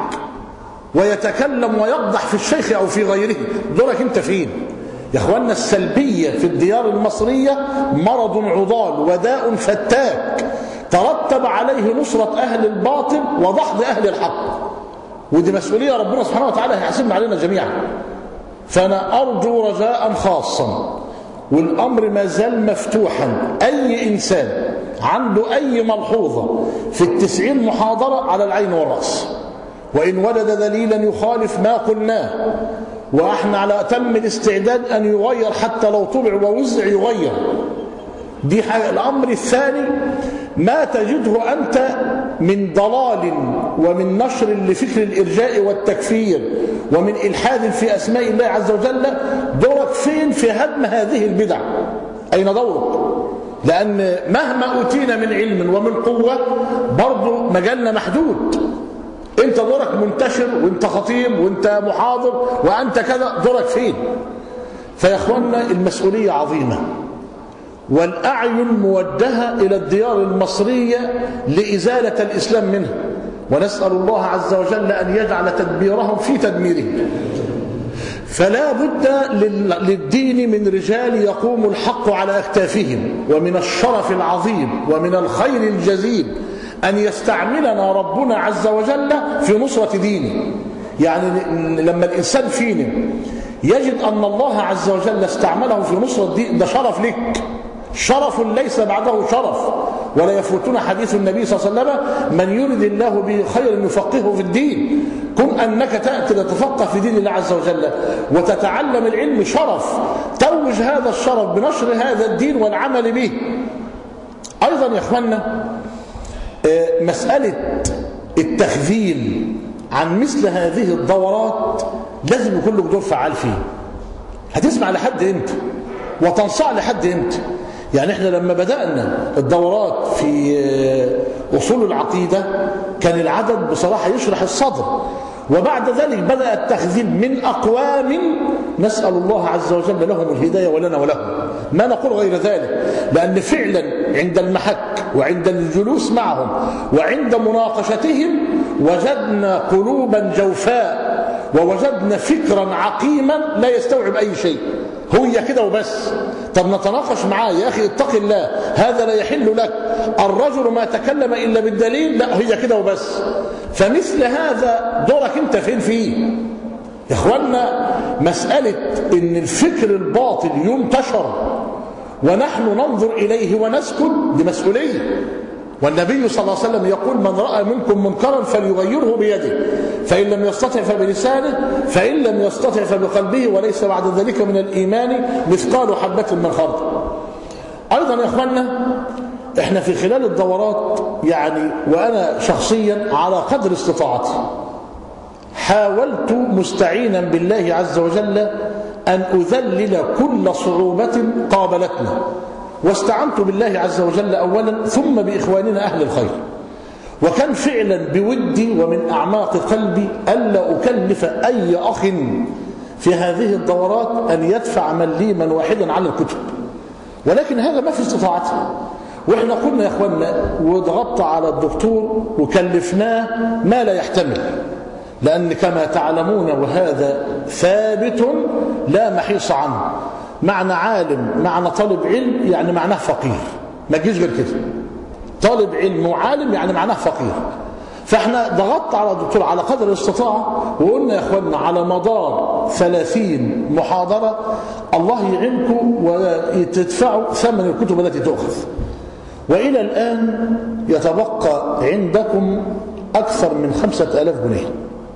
ويتكلم ويقضح في الشيخ أو في غيره دورك أنت فين يا اخوانا السلبية في الديار المصرية مرض عضال وداء فتاك ترتب عليه نصرة أهل الباطل وضحض أهل الحق ودي مسؤولية ربنا سبحانه وتعالى هيحاسبنا علينا جميعا فأنا أرجو رجاء خاصا والأمر ما زال مفتوحا أي إنسان عنده أي ملحوظة في التسعين محاضرة على العين والرأس وإن وجد دليلا يخالف ما قلناه وإحنا على أتم الاستعداد أن يغير حتى لو طبع ووزع يغير دي حاجة الأمر الثاني ما تجده أنت من ضلال ومن نشر لفكر الإرجاء والتكفير ومن إلحاد في أسماء الله عز وجل دورك فين في هدم هذه البدع أين دورك لأن مهما أوتينا من علم ومن قوة برضو مجالنا محدود انت دورك منتشر وانت خطيب وانت محاضر وانت كذا دورك فين فيا اخوانا المسؤولية عظيمة والأعين موجهة إلى الديار المصرية لإزالة الإسلام منها ونسأل الله عز وجل أن يجعل تدبيرهم في تدميره فلا بد للدين من رجال يقوم الحق على أكتافهم ومن الشرف العظيم ومن الخير الجزيل أن يستعملنا ربنا عز وجل في نصرة دينه يعني لما الإنسان فينا يجد أن الله عز وجل استعمله في نصرة الدين ده شرف لك شرف ليس بعده شرف ولا يفوتنا حديث النبي صلى الله عليه وسلم من يرد الله به خيرا يفقهه في الدين كن أنك تأتي لتفقه في دين الله عز وجل وتتعلم العلم شرف توج هذا الشرف بنشر هذا الدين والعمل به أيضا يا أخوانا مسألة التخذيل عن مثل هذه الدورات لازم يكون لك دور فعال فيه هتسمع لحد امتى وتنصاع لحد امتى يعني احنا لما بدأنا الدورات في أصول العقيدة كان العدد بصراحة يشرح الصدر وبعد ذلك بدأ التخذيل من أقوام نسأل الله عز وجل لهم الهداية ولنا ولهم ما نقول غير ذلك لأن فعلا عند المحك وعند الجلوس معهم وعند مناقشتهم وجدنا قلوبا جوفاء ووجدنا فكرا عقيما لا يستوعب أي شيء هي كده وبس طب نتناقش معاه يا أخي اتق الله هذا لا يحل لك الرجل ما تكلم إلا بالدليل لا هي كده وبس فمثل هذا دورك انت فين فيه يا اخوانا مسألة ان الفكر الباطل ينتشر ونحن ننظر إليه ونسكت دي مسؤولية والنبي صلى الله عليه وسلم يقول من رأى منكم منكرا فليغيره بيده فإن لم يستطع فبلسانه فإن لم يستطع فبقلبه وليس بعد ذلك من الإيمان مثقال حبة من خردل أيضا يا أخوانا احنا في خلال الدورات يعني وأنا شخصيا على قدر استطاعتي حاولت مستعينا بالله عز وجل أن أذلل كل صعوبة قابلتنا واستعنت بالله عز وجل أولا ثم بإخواننا أهل الخير وكان فعلا بودي ومن أعماق قلبي ألا أكلف أي أخ في هذه الدورات أن يدفع مليما واحدا على الكتب ولكن هذا ما في استطاعتي واحنا قلنا يا اخوانا وضغطت على الدكتور وكلفناه ما لا يحتمل لأن كما تعلمون وهذا ثابت لا محيص عنه معنى عالم معنى طالب علم يعني معناه فقير ما تجيش غير كده طالب علم وعالم يعني معناه فقير فاحنا ضغطت على الدكتور على قدر الاستطاعة وقلنا يا اخوانا على مدار ثلاثين محاضرة الله يعينكم وتدفعوا ثمن الكتب التي تؤخذ وإلى الآن يتبقى عندكم أكثر من خمسة ألاف جنيه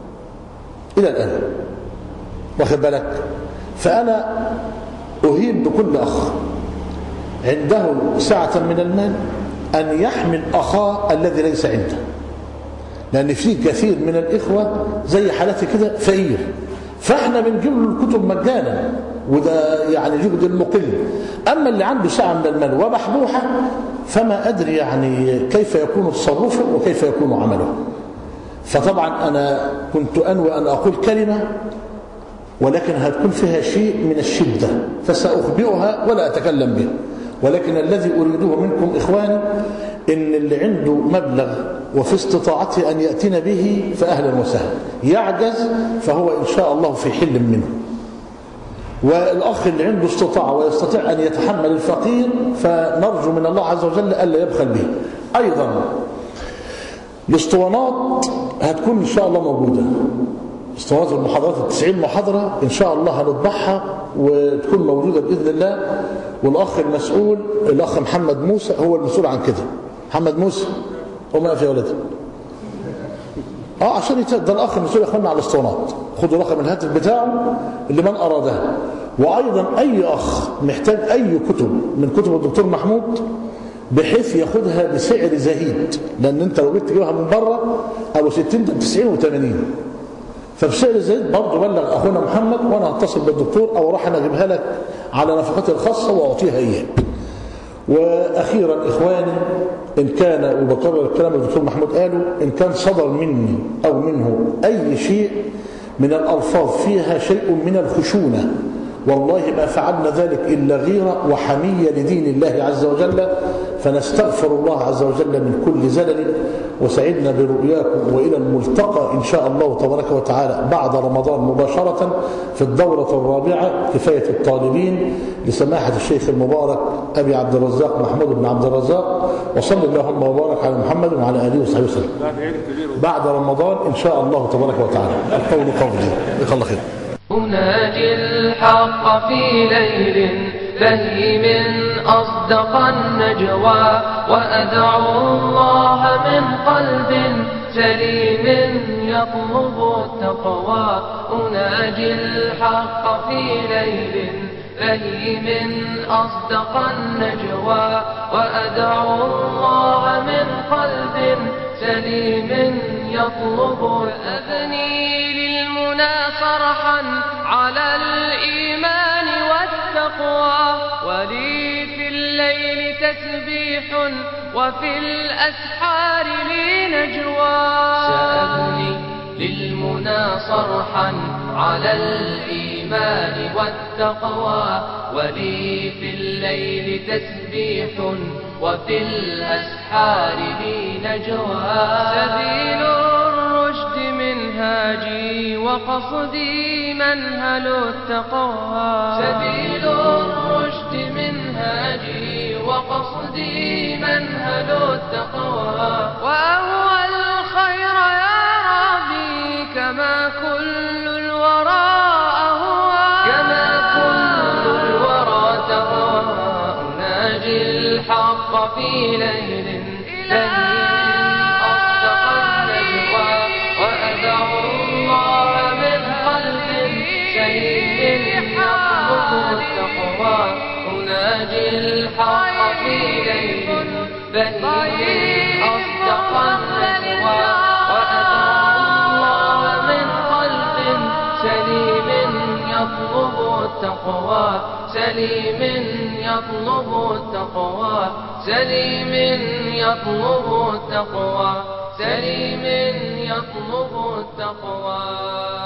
إلى الآن واخد بالك فأنا أهيب بكل أخ عنده سعة من المال أن يحمل أخاه الذي ليس عنده لأن في كثير من الإخوة زي حالتي كده فقير فاحنا بنجيب له الكتب مجانا وده يعني جهد المقل أما اللي عنده سعة من المال ومحبوحة فما أدري يعني كيف يكون تصرفه وكيف يكون عمله فطبعا أنا كنت أنوى أن أقول كلمة ولكن هتكون فيها شيء من الشدة فسأخبئها ولا أتكلم بها ولكن الذي أريده منكم إخواني إن اللي عنده مبلغ وفي استطاعته أن يأتينا به فأهلا وسهلا يعجز فهو إن شاء الله في حل منه والأخ اللي عنده استطاعة ويستطيع أن يتحمل الفقير فنرجو من الله عز وجل ألا يبخل به أيضا الاسطوانات هتكون إن شاء الله موجودة اسطوانات المحاضرات التسعين محاضرة إن شاء الله هنطبعها وتكون موجودة بإذن الله والأخ المسؤول الأخ محمد موسى هو المسؤول عن كده محمد موسى قوم اقف يا ولدي اه عشان يت... ده الاخ المسؤول يا اخوانا على الاسطوانات خدوا رقم الهاتف بتاعه لمن ارادها وايضا اي اخ محتاج اي كتب من كتب الدكتور محمود بحيث ياخدها بسعر زهيد لان انت لو جيت تجيبها من بره ابو 60 ب 90 و80 فبسعر زهيد برضه بلغ اخونا محمد وانا هتصل بالدكتور او راح انا اجيبها لك على نفقتي الخاصه واعطيها اياه واخيرا اخواني ان كان وبكرر الكلام اللي الدكتور محمود قاله ان كان صدر مني او منه اي شيء من الالفاظ فيها شيء من الخشونه والله ما فعلنا ذلك الا غيره وحميه لدين الله عز وجل فنستغفر الله عز وجل من كل زلل وسعدنا برؤياكم والى الملتقى ان شاء الله تبارك وتعالى بعد رمضان مباشره في الدوره الرابعه كفايه الطالبين لسماحه الشيخ المبارك ابي عبد الرزاق محمود بن عبد الرزاق وصلى اللهم وبارك على محمد وعلى اله وصحبه وسلم بعد رمضان ان شاء الله تبارك وتعالى القول قولي جزاك الله خير أناجي الحق في ليل بهيم أصدق النجوى وأدعو الله من قلب سليم يطلب التقوى أناجي الحق في ليل بهيم أصدق النجوى وأدعو الله من قلب سليم يطلب أبني للمنى فرحا على الإيمان والتقوى ولي في الليل تسبيح وفي الأسحار لي نجوى سأبني للمنى صرحا على الإيمان والتقوى ولي في الليل تسبيح وفي الأسحار لي نجوى سبيل الرشد منهاجي وقصدي منهل التقوى سبيل الرشد منهاجي وقصدي منهل التقوى وأهوى الخير يا ربي كما كل الورى أهوى كما كل الورى تهوى أناجي الحق في ليل بهيم أصدق النجوى وأدعو الله من قلب سليم يطلب التقوى أناجي الحق في ليل بهيم أصدق النجوى وأدعو الله من قلب سليم يطلب التقوى سليم يطلب التقوى سليم يطلب التقوى سليم يطلب التقوى